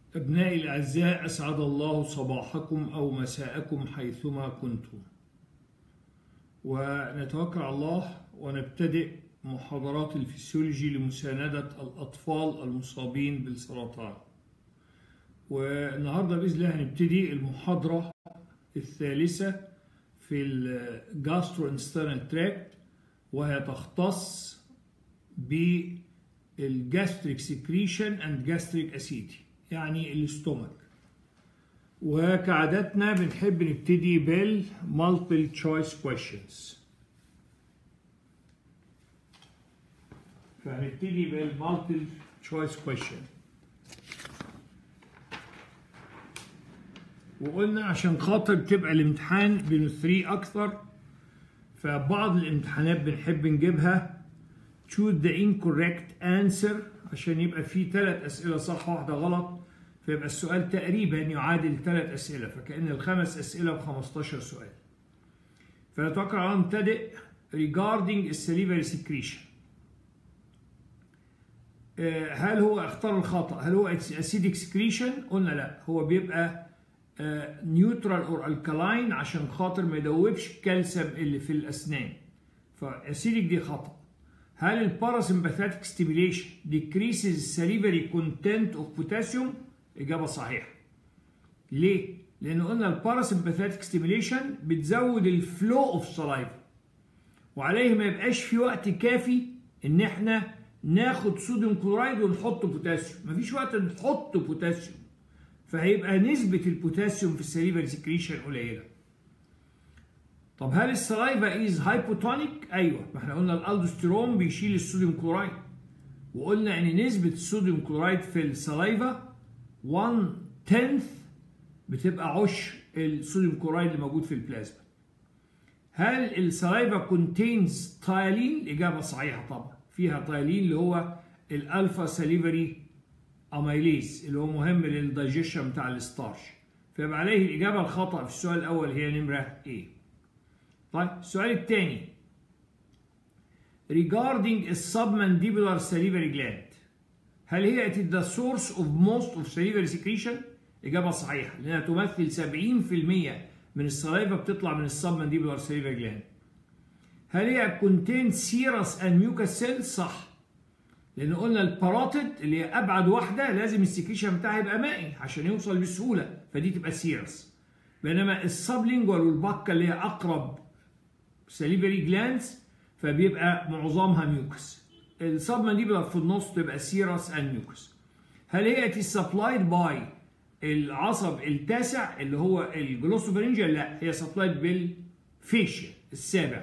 أبنائي الأعزاء أسعد الله صباحكم أو مساءكم حيثما كنتم ونتوكل على الله ونبتدئ محاضرات الفسيولوجي لمساندة الأطفال المصابين بالسرطان والنهاردة بإذن الله هنبتدي المحاضرة الثالثة في الجاسترو انسترنال تراكت وهي تختص بالجاستريك سكريشن اند جاستريك اسيدي يعني الاستومك وكعادتنا بنحب نبتدي بالمالتيبل تشويس كويشنز فهنبتدي بالمالتيبل تشويس كويشن وقلنا عشان خاطر تبقى الامتحان بين 3 اكثر فبعض الامتحانات بنحب نجيبها choose the incorrect answer عشان يبقى فيه ثلاث اسئله صح واحده غلط فيبقى السؤال تقريبا يعادل ثلاث اسئله فكأن الخمس اسئله ب 15 سؤال فنتوقع على نبتدئ regarding السليفري secretion هل هو اختار الخطأ هل هو acidic secretion قلنا لا هو بيبقى نيوترال اور الكالاين عشان خاطر ما يدوبش الكالسيوم اللي في الاسنان فاسيدك دي خطا هل الباراسمباثيك ستيميليشن decreases السليفري كونتنت اوف بوتاسيوم اجابه صحيحه ليه لان قلنا الباراسمباثيك ستيميليشن بتزود الفلو اوف سلايفا وعليه ما يبقاش في وقت كافي ان احنا ناخد صوديوم كلورايد ونحط بوتاسيوم مفيش وقت نحط بوتاسيوم فهيبقى نسبة البوتاسيوم في السليفري سكريشن قليلة. طب هل السلايفا از هايبوتونيك؟ ايوه ما احنا قلنا الالدوستيرون بيشيل الصوديوم كلورايد وقلنا ان نسبة الصوديوم كلورايد في السلايفا 1 10 بتبقى عشر الصوديوم كلورايد اللي موجود في البلازما. هل السلايفا كونتينز تايلين؟ الإجابة صحيحة طبعا فيها تايلين اللي هو الألفا سليفري اميليز اللي هو مهم للدايجيشن بتاع الستارش فيبقى عليه الاجابه الخطا في السؤال الاول هي نمره ايه طيب السؤال الثاني regarding submandibular salivary gland هل هي it is the source of most of salivary secretion اجابه صحيحه لانها تمثل 70% من السلايفا بتطلع من السبمانديبولار salivary gland هل هي contain serous and mucous cells صح لان قلنا الباراتيد اللي هي ابعد واحده لازم السكريشن بتاعها يبقى مائي عشان يوصل بسهوله فدي تبقى سيرس بينما السبلينجوال والبكه اللي هي اقرب سليفري جلانز فبيبقى معظمها ميوكس السبمانديبولار في النص تبقى سيرس اند ميوكس هل هي سبلايد باي العصب التاسع اللي هو الجلوسوفرنجيال لا هي سبلايد بالفيشيا السابع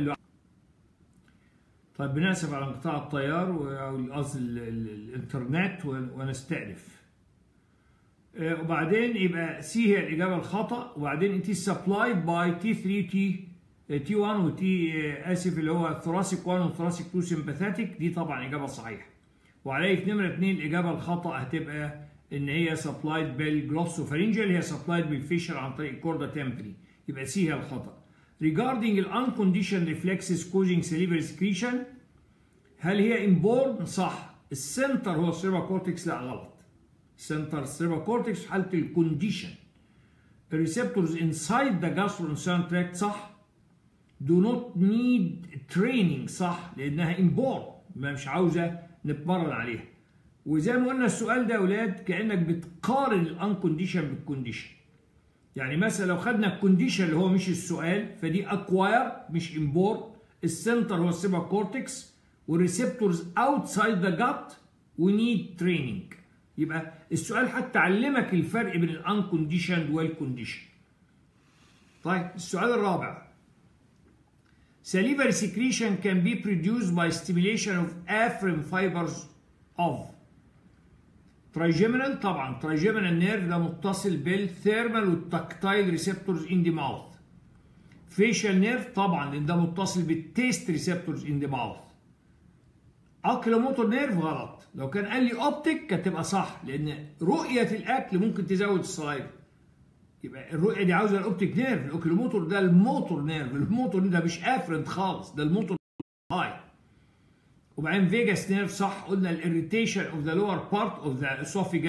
طيب بنأسف على انقطاع التيار او قصدي الانترنت ونستأنف. وبعدين يبقى سي هي الإجابة الخطأ وبعدين انت سبلايد باي تي 3 تي تي 1 وتي اسف اللي هو ثوراسيك 1 وثوراسيك 2 سمباثيك دي طبعا إجابة صحيحة. وعليه في نمرة 2 الإجابة الخطأ هتبقى إن هي سبلايد بالجلوسوفرنجيال هي سبلايد بالفيشر عن طريق الكوردا تمبري يبقى سي هي الخطأ. regarding the unconditioned reflexes causing salivary secretion هل هي inborn؟ صح السنتر هو السيربا كورتكس لا غلط السنتر السيربا كورتكس في حالة الكونديشن الريسبتورز inside the gastrointestinal tract صح do not need training صح لأنها inborn مش عاوزة نتمرن عليها وزي ما قلنا السؤال ده يا ولاد كأنك بتقارن الانكونديشن بالكونديشن يعني مثلا لو خدنا الكونديشن اللي هو مش السؤال فدي اكواير مش امبور السنتر هو السيبا كورتكس والريسبتورز اوتسايد ذا جات ونيد تريننج يبقى السؤال حتى علمك الفرق بين الانكونديشن والكونديشن طيب السؤال الرابع salivary secretion can be produced by stimulation of afferent fibers of ترايجيمينال طبعا ترايجيمينال نيرف ده متصل بالثيرمال والتكتايل ريسبتورز ان ذا ماوث فيشال نيرف طبعا لان ده متصل بالتيست ريسبتورز ان ذا ماوث اوكيلوموتور نيرف غلط لو كان قال لي اوبتيك كانت تبقى صح لان رؤيه الاكل ممكن تزود السلايفا يبقى الرؤيه دي عاوزه الاوبتيك نيرف الاوكيلوموتور ده الموتور نيرف الموتور ده مش افرنت خالص ده الموتور هاي وبعدين فيجاس نيرف صح قلنا الاريتيشن اوف ذا لور بارت اوف ذا اسوفيجاس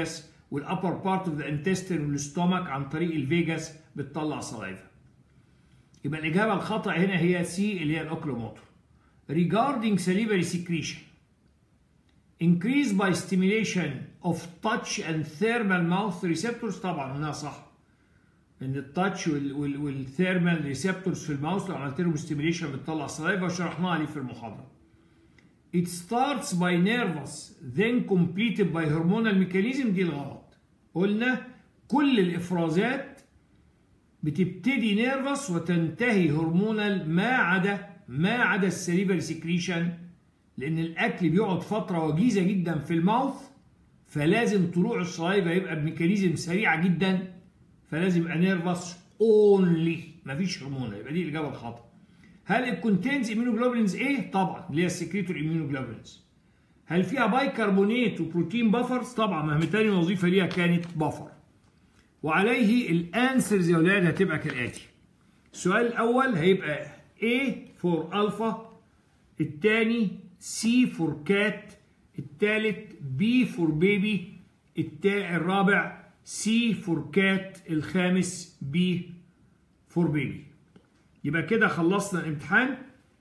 والابر بارت اوف ذا انتستين والاستومك عن طريق الفيجاس بتطلع سلايفا يبقى الاجابه الخطا هنا هي سي اللي هي الاوكلوموتور regarding salivary secretion increase by stimulation of touch and thermal mouth receptors طبعا هنا صح ان التاتش والثيرمال ريسبتورز في الماوس لو عملت لهم ستيميليشن بتطلع سلايفا وشرحناها ليه في المحاضره It starts by nervous then completed by hormonal mechanism دي الغلط قلنا كل الافرازات بتبتدي نيرفس وتنتهي هرمونال ما عدا ما عدا السليفري سكريشن لان الاكل بيقعد فتره وجيزه جدا في الماوث فلازم طلوع السلايفا يبقى بميكانيزم سريعه جدا فلازم يبقى نيرفس اونلي مفيش هرمون يبقى دي الاجابه الخاطئه هل الكونتينز اميونوجلوبولينز ايه طبعا اللي هي السكريتور اميونوجلوبولينز هل فيها بايكربونات وبروتين بافرز طبعا ما تاني وظيفه ليها كانت بافر وعليه الانسرز يا اولاد هتبقى كالاتي السؤال الاول هيبقى A فور الفا الثاني C فور كات الثالث B فور بيبي الرابع C فور كات الخامس B فور بيبي يبقى كده خلصنا الامتحان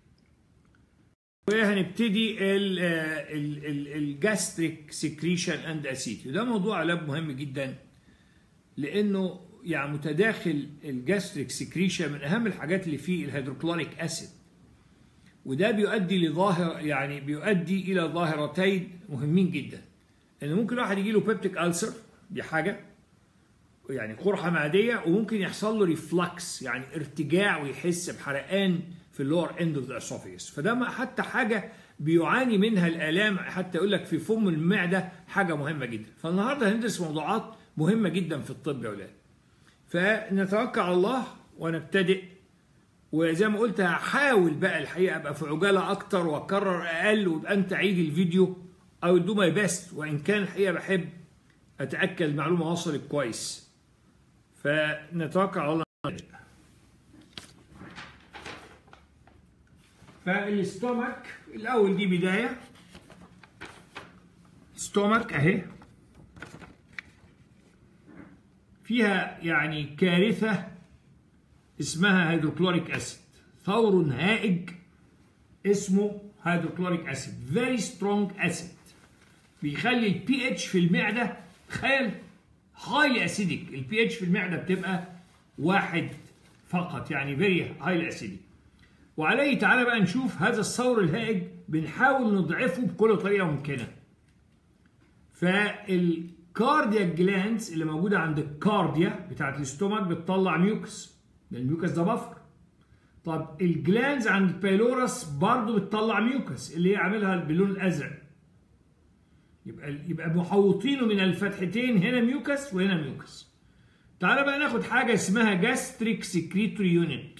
وهنبتدي الجاستريك سكريشن اند اسيتي ده موضوع علاج مهم جدا لانه يعني متداخل الجاستريك سكريشن من اهم الحاجات اللي فيه الهيدروكلوريك اسيد وده بيؤدي لظاهر يعني بيؤدي الى ظاهرتين مهمين جدا ان ممكن واحد يجي له بيبتيك ألسر دي حاجه يعني قرحه معديه وممكن يحصل له ريفلكس يعني ارتجاع ويحس بحرقان في اللور اند اوف ذا اسوفيس فده حتى حاجه بيعاني منها الالام حتى يقول لك في فم المعده حاجه مهمه جدا فالنهارده هندرس موضوعات مهمه جدا في الطب يا اولاد فنتوكل على الله ونبتدئ وزي ما قلت هحاول بقى الحقيقه ابقى في عجاله اكتر واكرر اقل ويبقى انت عيد الفيديو او دو ماي بيست وان كان الحقيقه بحب اتاكد المعلومه وصلت كويس فنتوكل على الله فالاستومك الاول دي بدايه ستومك اهي فيها يعني كارثه اسمها هيدروكلوريك اسيد ثور هائج اسمه هيدروكلوريك اسيد فيري سترونج اسيد بيخلي البي اتش في المعده تخيل هايلي اسيدك البي اتش في المعده بتبقى واحد فقط يعني فيري هايلي اسيدك وعليه تعالى بقى نشوف هذا الثور الهائج بنحاول نضعفه بكل طريقه ممكنه فالكاردياك جلانز اللي موجوده عند الكارديا بتاعت الاستومك بتطلع ميوكس الميوكس ده بفر طب الجلانز عند البيلورس برضه بتطلع ميوكس اللي هي عاملها باللون الازرق يبقى يبقى محوطينه من الفتحتين هنا ميوكس وهنا ميوكس تعالى بقى ناخد حاجه اسمها جاستريك سكريتوري يونت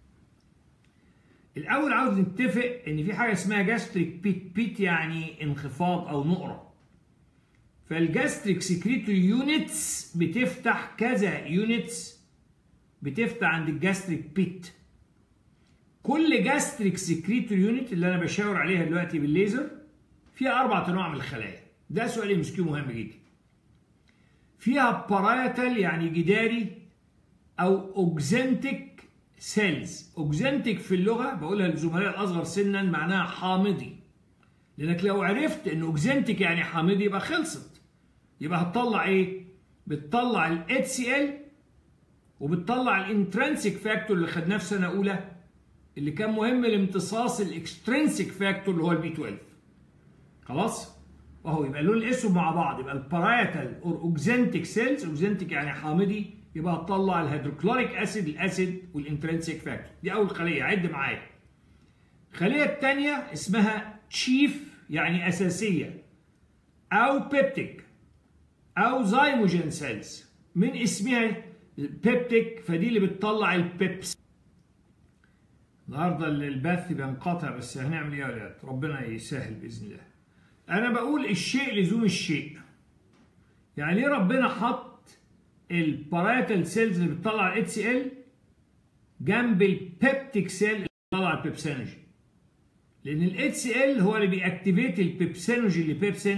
الاول عاوز نتفق ان في حاجه اسمها جاستريك بيت بيت يعني انخفاض او نقره فالجاستريك سكريتوري يونتس بتفتح كذا يونتس بتفتح عند الجاستريك بيت كل جاستريك سكريتوري يونت اللي انا بشاور عليها دلوقتي بالليزر فيها اربع انواع من الخلايا ده سؤال ام مهم جدا فيها بارايتال يعني جداري او اوكزنتيك سيلز اوكزنتيك في اللغه بقولها للزملاء الاصغر سنا معناها حامضي لانك لو عرفت ان اوكزنتيك يعني حامضي يبقى خلصت يبقى هتطلع ايه بتطلع ال HCl وبتطلع الانترنسيك فاكتور اللي خدناه في سنه اولى اللي كان مهم لامتصاص الاكسترنسيك فاكتور اللي هو البي 12 خلاص اهو يبقى اللون الاسود مع بعض يبقى البارايتال اور اوكزنتيك سيلز اوكزنتيك يعني حامضي يبقى هتطلع الهيدروكلوريك اسيد الاسيد والانترنسيك فاكتور دي اول خليه عد معايا الخليه الثانيه اسمها تشيف يعني اساسيه او بيبتيك او زايموجين سيلز من اسمها بيبتيك فدي اللي بتطلع البيبس النهارده البث بينقطع بس هنعمل ايه يا ولاد ربنا يسهل باذن الله انا بقول الشيء لزوم الشيء يعني ليه ربنا حط الباراتال سيلز اللي بتطلع الاتش سي ال جنب البيبتيك سيل اللي بتطلع البيبسينوجين لان الاتش سي ال هو اللي بيأكتيفيت البيبسينوجين لبيبسين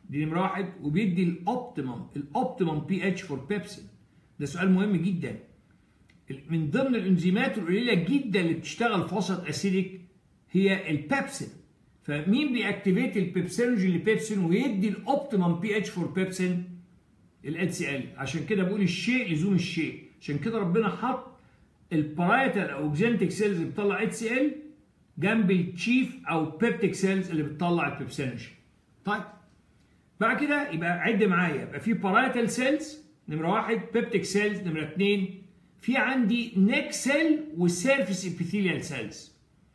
دي نمره واحد وبيدي الاوبتيمم الاوبتيمم بي اتش فور بيبسين ده سؤال مهم جدا من ضمن الانزيمات القليله جدا اللي بتشتغل في وسط اسيديك هي البيبسين فمين بيأكتيفيت البيبسينوجين لبيبسين ويدي الاوبتيمم بي اتش فور بيبسين ال سي ال عشان كده بقول الشيء لزوم الشيء عشان كده ربنا حط البرايتال او جينتيك سيلز اللي بتطلع اتش سي ال جنب التشيف او بيبتيك سيلز اللي بتطلع البيبسينوجين طيب بعد كده يبقى عد معايا يبقى في بارايتال سيلز نمره واحد بيبتيك سيلز نمره اثنين في عندي نيك سيل وسيرفيس ابيثيليال سيلز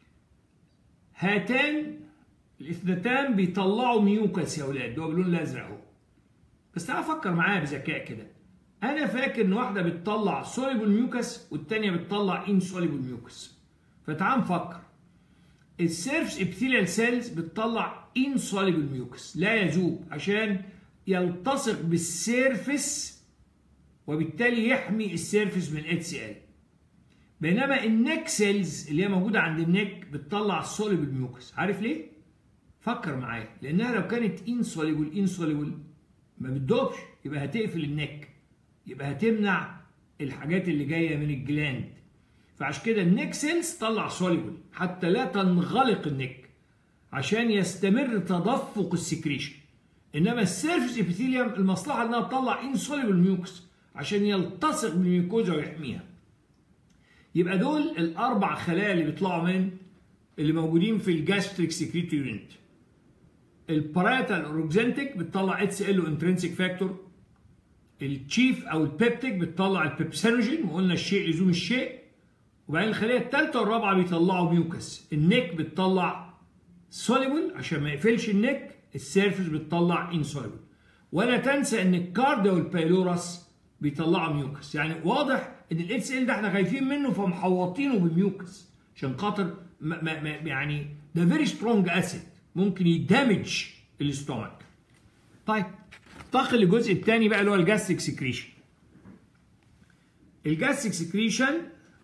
هاتان الاثنتان بيطلعوا ميوكس يا اولاد ده باللون الازرق اهو بس تعال فكر معايا بذكاء كده انا فاكر ان واحده بتطلع سوليبل ميوكس والثانيه بتطلع انسوليبل ميوكس فتعال نفكر السيرفس ابيثيليال سيلز بتطلع انسوليبل ميوكس لا يذوب عشان يلتصق بالسيرفس وبالتالي يحمي السيرفس من اتش سي ال بينما النك سيلز اللي هي موجوده عند النك بتطلع سوليبل ميوكس عارف ليه فكر معايا لانها لو كانت انسوليبل انسوليبل ما بتدوبش يبقى هتقفل النك يبقى هتمنع الحاجات اللي جايه من الجلاند فعشان كده النك سيلز تطلع سوليبل حتى لا تنغلق النك عشان يستمر تدفق السكريشن انما السيرفس ابيثيليوم المصلحه انها تطلع انسوليبل ميوكس عشان يلتصق بالميوكوزا ويحميها يبقى دول الاربع خلايا اللي بيطلعوا من اللي موجودين في الجاستريك سكريتوري يونت الباراتال اوروكزنتيك بتطلع اتس ال وانترنسيك فاكتور التشيف او البيبتيك بتطلع البيبسينوجين وقلنا الشيء لزوم الشيء وبعدين الخليه الثالثه والرابعه بيطلعوا ميوكس النك بتطلع سوليبل عشان ما يقفلش النك السيرفس بتطلع انسوليبل ولا تنسى ان الكاردا والبايلورس بيطلعوا ميوكس يعني واضح ان الاتش ال ده احنا خايفين منه فمحوطينه بميوكس عشان خاطر ما ما ما يعني ده فيري سترونج اسيد ممكن يدمج الاستومك طيب انتقل للجزء الثاني بقى اللي هو الجاستريك سكريشن الجاستريك سكريشن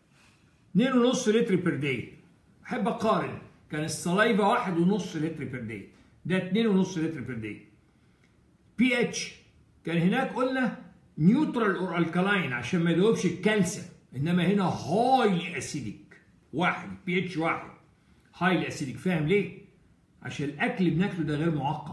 2.5 لتر بير داي احب اقارن كان السلايفا 1.5 لتر بير داي ده 2.5 لتر بير داي بي اتش كان هناك قلنا نيوترال اور الكالاين عشان ما يدوبش الكالسيوم انما هنا هايلي اسيديك واحد بي اتش واحد هايلي اسيديك فاهم ليه؟ عشان الاكل اللي بناكله ده غير معقم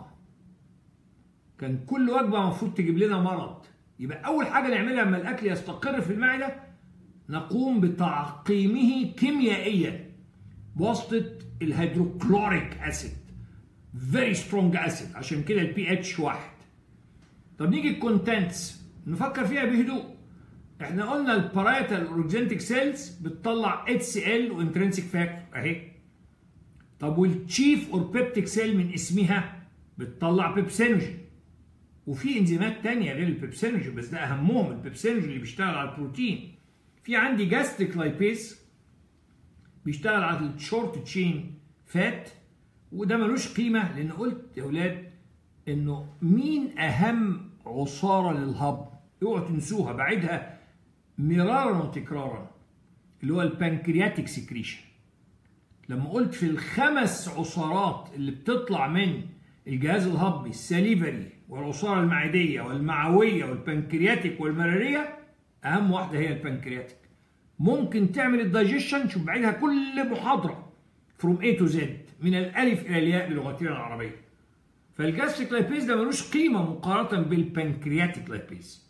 كان كل وجبه المفروض تجيب لنا مرض يبقى اول حاجه نعملها لما الاكل يستقر في المعده نقوم بتعقيمه كيميائيا بواسطه الهيدروكلوريك اسيد فيري سترونج اسيد عشان كده البي اتش واحد طب نيجي الكونتنتس نفكر فيها بهدوء احنا قلنا البارايتال اورجنتيك سيلز بتطلع اتش سي ال وانترنسيك فاكتور اهي طب والتشيف اور بيبتيك سيل من اسمها بتطلع بيبسينوجين وفي انزيمات تانية غير البيبسينوجين بس ده اهمهم البيبسينوجين اللي بيشتغل على البروتين في عندي جاستريك لايبيز بيشتغل على الشورت تشين فات وده ملوش قيمه لان قلت يا اولاد انه مين اهم عصاره للهضم اوعوا تنسوها بعيدها مرارا وتكرارا اللي هو البنكرياتيك سكريشن لما قلت في الخمس عصارات اللي بتطلع من الجهاز الهضمي السليفري والعصاره المعديه والمعويه والبنكرياتيك والمراريه اهم واحده هي البنكرياتيك ممكن تعمل الدايجيشن شوف بعيدها كل محاضره فروم A تو زد من الالف الى الياء بلغتنا العربيه فالجاستريك لايبيز ده ملوش قيمه مقارنه بالبنكرياتيك لايبيز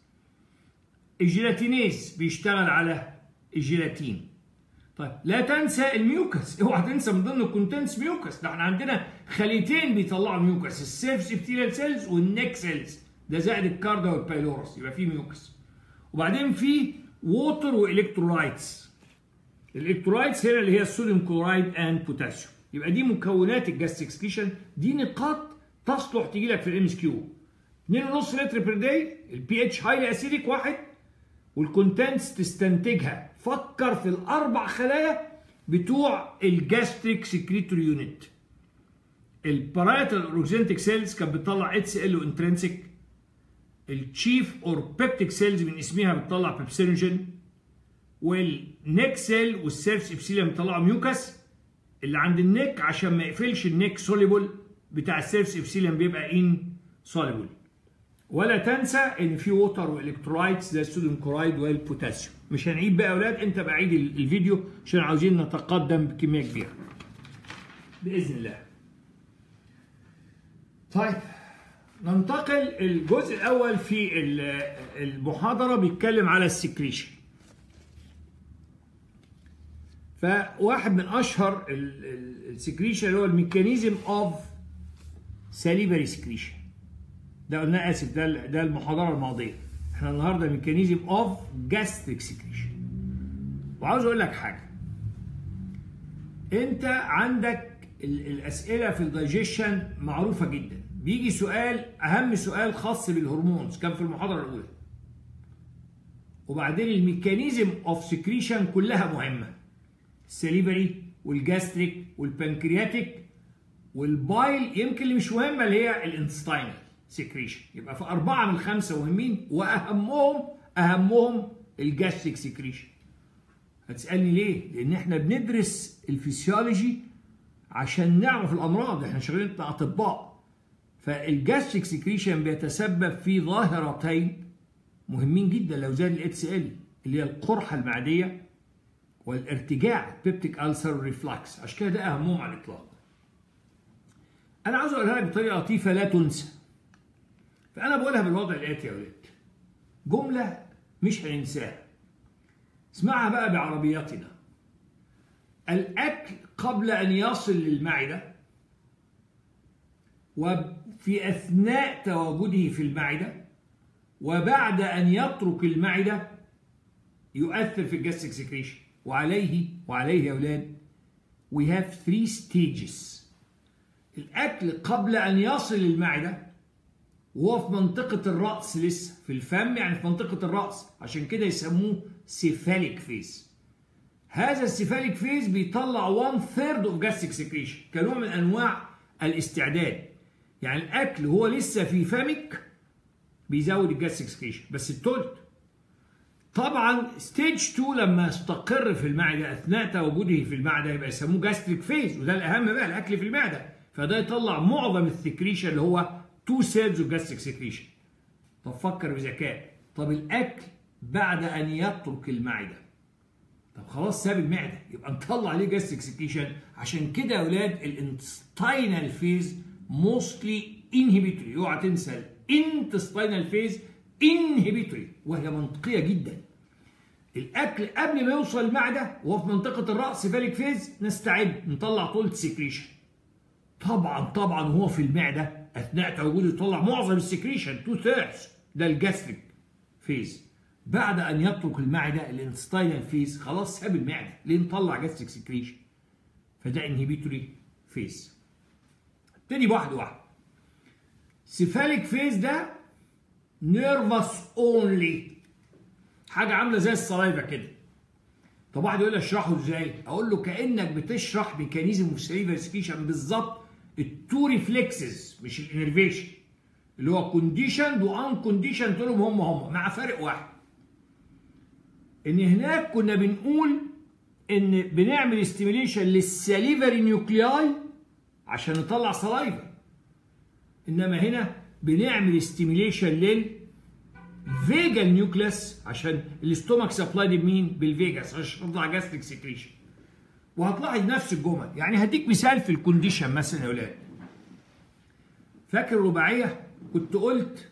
الجيلاتينيز بيشتغل على الجيلاتين طيب لا تنسى الميوكس اوعى تنسى من ضمن الكونتنتس ميوكس ده احنا عندنا خليتين بيطلعوا ميوكس السيرفس ابتيريال سيلز والنيك سيلز ده زائد الكاردا والبايلورس يبقى في ميوكس وبعدين في ووتر والكترولايتس الالكترولايتس هنا اللي هي الصوديوم كلورايد اند بوتاسيوم يبقى دي مكونات الجاستريك سكريشن دي نقاط تصلح تيجي لك في الام اس كيو 2.5 لتر بير داي البي اتش هايلي اسيديك واحد والكونتنتس تستنتجها فكر في الاربع خلايا بتوع الجاستريك سكريتوري يونت البارايتال اوروجينتيك سيلز كانت بتطلع اتس ال وانترنسيك التشيف اور بيبتيك سيلز من اسمها بتطلع بيبسينوجين والنيك سيل والسيرفس ابسيليوم بيطلعوا ميوكس اللي عند النيك عشان ما يقفلش النيك سوليبل بتاع السيرفس ابسيليوم بيبقى ان soluble ولا تنسى ان في ووتر والكترولايتس زي الصوديوم كلورايد والبوتاسيوم مش هنعيد بقى يا اولاد انت بعيد الفيديو عشان عاوزين نتقدم بكميه كبيره باذن الله طيب ننتقل الجزء الاول في المحاضره بيتكلم على السكريشن فواحد من اشهر السكريشن اللي هو الميكانيزم اوف ساليفري سكريشن ده قلنا اسف ده ده المحاضره الماضيه احنا النهارده ميكانيزم اوف جاستريك سكريشن وعاوز اقول لك حاجه انت عندك الاسئله في الدايجيشن معروفه جدا بيجي سؤال اهم سؤال خاص بالهرمونز كان في المحاضره الاولى وبعدين الميكانيزم اوف سكريشن كلها مهمه السليفري والجاستريك والبنكرياتيك والبايل يمكن اللي مش مهمه اللي هي الانستاينال سكريشن يبقى في أربعة من خمسة مهمين وأهمهم أهمهم الجاستريك سكريشن هتسألني ليه؟ لأن احنا بندرس الفسيولوجي عشان نعرف الأمراض احنا شغالين أطباء فالجاستريك سكريشن بيتسبب في ظاهرتين مهمين جدا لو زاد الاتس ال اللي هي القرحة المعدية والارتجاع بيبتيك ألسر ريفلاكس عشان كده ده أهمهم على الإطلاق أنا عاوز أقولها لك بطريقة لطيفة لا تنسى فأنا بقولها بالوضع الآتي يا ولاد جملة مش هننساها اسمعها بقى بعربيتنا الأكل قبل أن يصل للمعدة وفي أثناء تواجده في المعدة وبعد أن يترك المعدة يؤثر في الجاستريك سكريشن وعليه وعليه يا أولاد we have three stages الأكل قبل أن يصل للمعدة وهو في منطقة الرأس لسه في الفم يعني في منطقة الرأس عشان كده يسموه سيفاليك فيز هذا السيفاليك فيز بيطلع 1 ثيرد اوف جاستريك سكريشن كنوع من انواع الاستعداد يعني الاكل هو لسه في فمك بيزود الجاستريك سكريشن بس التلت طبعا ستيج 2 لما يستقر في المعده اثناء تواجده في المعده يبقى يسموه جاستريك فيز وده الاهم بقى الاكل في المعده فده يطلع معظم السكريشن اللي هو 2 سيلز اوف جاستريك سكريشن طب فكر بذكاء طب الاكل بعد ان يترك المعده طب خلاص ساب المعده يبقى نطلع عليه جاستريك سكريشن عشان كده يا اولاد الانتستينال فيز موستلي انهبيتوري اوعى تنسى الانتستينال فيز انهبيتوري وهي منطقيه جدا الاكل قبل ما يوصل المعده وهو في منطقه الراس فاليك فيز نستعد نطلع طولة سكريشن طبعا طبعا وهو في المعده اثناء تواجده يطلع معظم السكريشن 2 ثيردز ده الجاستريك فيز بعد ان يترك المعده الانستاينال فيز خلاص ساب المعده ليه نطلع جاستريك سكريشن فده انهبيتوري فيز ابتدي واحد واحد سيفاليك فيز ده نيرفس اونلي حاجه عامله زي الصلايفه كده طب واحد يقول لي اشرحه ازاي اقول له كانك بتشرح ميكانيزم اوف سليفر سكريشن بالظبط التو ريفلكسز مش الانرفيشن اللي هو كونديشند وان كونديشند لهم هم هم مع فرق واحد ان هناك كنا بنقول ان بنعمل استيميليشن للسليفري نيوكلياي عشان نطلع سلايفا انما هنا بنعمل استيميليشن لل فيجال نيوكليس عشان الاستومك سبلاي بمين بالفيجاس عشان تطلع جاستريك سكريشن وهتلاحظ نفس الجمل يعني هديك مثال في الكونديشن مثلا يا اولاد فاكر الرباعيه كنت قلت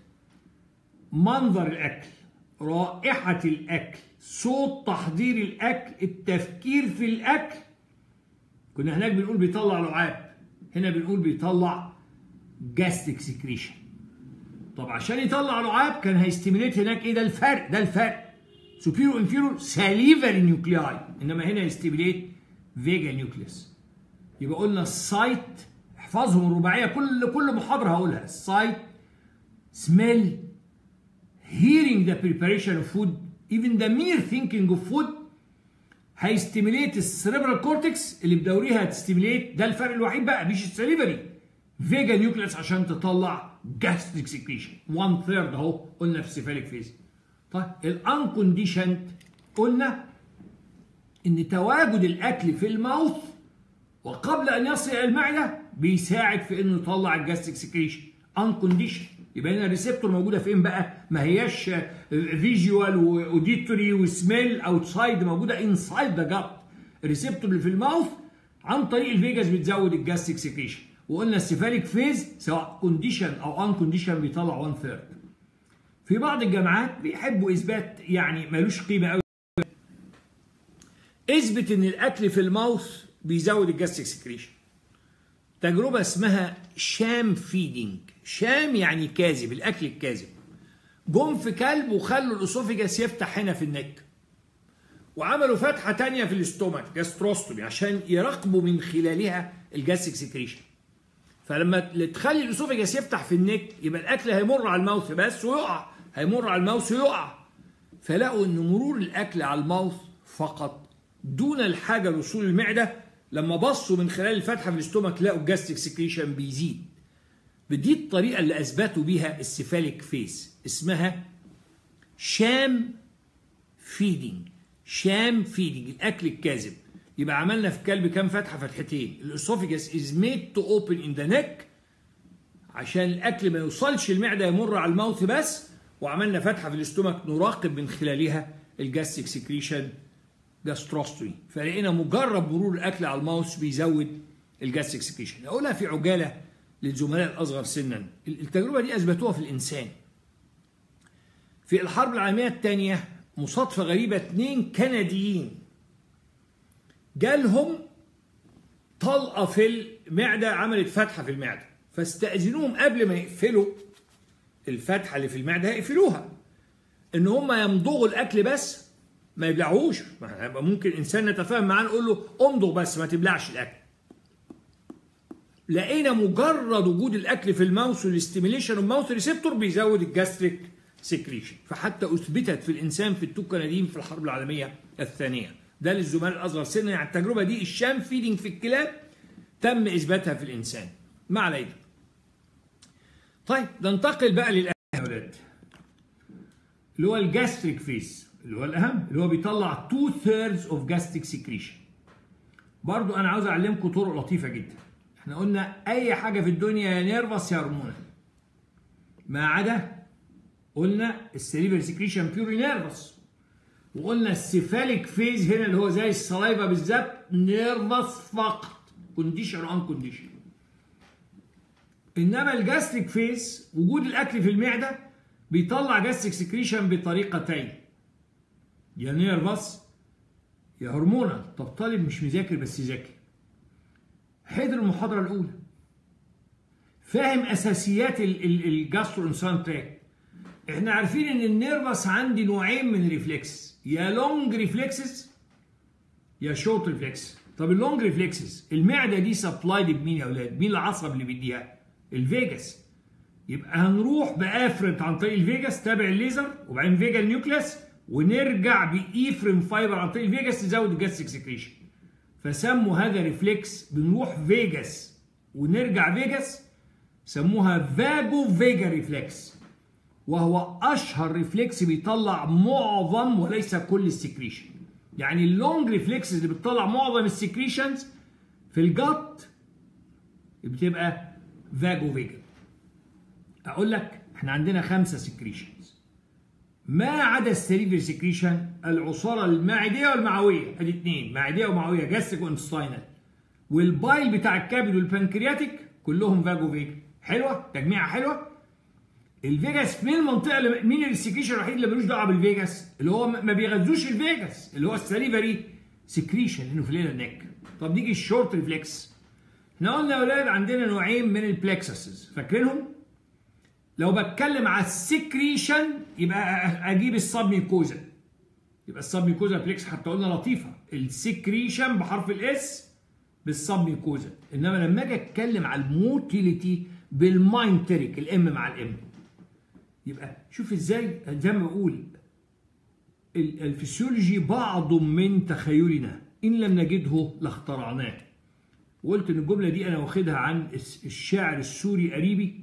منظر الاكل رائحه الاكل صوت تحضير الاكل التفكير في الاكل كنا هناك بنقول بيطلع لعاب هنا بنقول بيطلع جاستريك سكريشن طب عشان يطلع لعاب كان هيستيميليت هناك ايه ده الفرق ده الفرق سوبيرو انفيرو ساليفري نيوكلياي انما هنا يستيميليت فيجا نيوكليس يبقى قلنا السايت احفظهم الرباعيه كل كل محاضره هقولها السايت سميل hearing the preparation of food even the mere thinking of food هيستيميليت السريبرال كورتكس اللي بدوريها هتستيميليت ده الفرق الوحيد بقى مش السليفري فيجا نيوكليس عشان تطلع جاستريك سكريشن 1 ثيرد اهو قلنا في السيفاليك فيز طيب الانكونديشند قلنا ان تواجد الاكل في الماوث وقبل ان يصل الى المعده بيساعد في انه يطلع الجاستريك سكريشن انكونديشن يبقى هنا الريسبتور موجوده فين بقى ما هياش فيجوال واوديتوري وسميل اوتسايد موجوده انسايد ذا جات الريسبتور اللي في الماوث عن طريق الفيجاس بتزود الجاستيك سكريشن وقلنا السيفاليك فيز سواء كونديشن او ان كونديشن بيطلع 1 ثيرد في بعض الجامعات بيحبوا اثبات يعني ملوش قيمه قوي اثبت ان الاكل في الماوث بيزود الجاستيك سكريشن تجربه اسمها شام فيدنج شام يعني كاذب الاكل الكاذب جم في كلب وخلوا الاسوفيجاس يفتح هنا في النك وعملوا فتحه تانية في الاستومك جاستروستومي عشان يراقبوا من خلالها الجاستيك سكريشن فلما تخلي الاسوفيجاس يفتح في النك يبقى الاكل هيمر على الماوث بس ويقع هيمر على الماوث ويقع فلقوا ان مرور الاكل على الماوث فقط دون الحاجه لوصول المعده لما بصوا من خلال الفتحه في الاستومك لقوا الجاستيك سكريشن بيزيد بدي الطريقه اللي اثبتوا بيها السيفاليك فيس اسمها شام فيدنج شام فيدنج الاكل الكاذب يبقى عملنا في كلب كام فتحه فتحتين الاسوفيجاس از ميد تو اوبن ان ذا نيك عشان الاكل ما يوصلش المعده يمر على الماوث بس وعملنا فتحه في الاستومك نراقب من خلالها الجاستيك سكريشن جاستروستومي فلقينا مجرد مرور الاكل على الماوس بيزود الجاستيك سكريشن اقولها في عجاله للزملاء الاصغر سنا التجربه دي اثبتوها في الانسان في الحرب العالميه الثانيه مصادفه غريبه اثنين كنديين جالهم طلقه في المعده عملت فتحه في المعده فاستاذنوهم قبل ما يقفلوا الفتحه اللي في المعده هيقفلوها ان هم يمضغوا الاكل بس ما يبلعوش ممكن انسان نتفاهم معاه نقول له امضغ بس ما تبلعش الاكل لقينا مجرد وجود الاكل في الماوس والاستيميليشن الماوس ريسبتور بيزود الجاستريك سكريشن فحتى اثبتت في الانسان في التو كنديين في الحرب العالميه الثانيه ده للزملاء الاصغر سنا يعني التجربه دي الشام فيدنج في الكلاب تم اثباتها في الانسان ما علينا طيب ننتقل بقى للاولاد اللي هو الجاستريك فيس اللي هو الاهم اللي هو بيطلع 2 ثيردز اوف جاستريك سكريشن برضو انا عاوز اعلمكم طرق لطيفه جدا احنا قلنا اي حاجه في الدنيا يا نيرفس يا هرمونال ما عدا قلنا السليفر سكريشن بيوري نيرفس وقلنا السيفاليك فيز هنا اللي هو زي السلايفا بالظبط نيرفس فقط كونديشن ان كونديشن انما الجاستريك فيز وجود الاكل في المعده بيطلع جاستريك سكريشن بطريقتين يا نيرفس يا هرمونال طب طالب مش مذاكر بس ذكي حضر المحاضره الاولى فاهم اساسيات الجاسترو انسان تراك احنا عارفين ان النيرفس عندي نوعين من الريفلكس يا لونج ريفلكسز يا شورت ريفلكس طب اللونج ريفلكسز المعده دي سبلايد بمين يا اولاد مين العصب اللي بيديها الفيجاس يبقى هنروح بافرنت عن طريق الفيجاس تابع الليزر وبعدين فيجا نيوكليس ونرجع بايفرين فايبر عن طريق الفيجاس تزود الجاستريك سكريشن فسموا هذا ريفلكس بنروح فيجاس ونرجع فيجاس سموها فاجو فيجا ريفلكس وهو اشهر ريفلكس بيطلع معظم وليس كل السكريشن يعني اللونج ريفلكسز اللي بتطلع معظم السكريشنز في الجت بتبقى فاجو فيجا اقول لك احنا عندنا خمسه سكريشنز ما عدا السليفري سكريشن العصاره المعديه والمعويه ادي اثنين معديه ومعويه جاستيك وانستاينال والبايل بتاع الكبد والبنكرياتيك كلهم فاجو فيجا حلوه تجميعه حلوه الفيجاس مين المنطقه اللي مين السكريشن الوحيد اللي ملوش دعوه بالفيجاس اللي هو ما بيغذوش الفيجاس اللي هو السليفري سكريشن انه في الليل نيك طب نيجي الشورت ريفلكس احنا قلنا يا اولاد عندنا نوعين من البلكسسز فاكرينهم لو بتكلم على السكريشن يبقى اجيب السبميكوزا يبقى السبميكوزا بلكس حتى قلنا لطيفه السكريشن بحرف الاس بالسبميكوزا انما لما اجي اتكلم على الموتيليتي بالماينتريك الام مع الام يبقى شوف ازاي زي ما بقول الفسيولوجي بعض من تخيلنا ان لم نجده لاخترعناه وقلت ان الجمله دي انا واخدها عن الشاعر السوري قريبي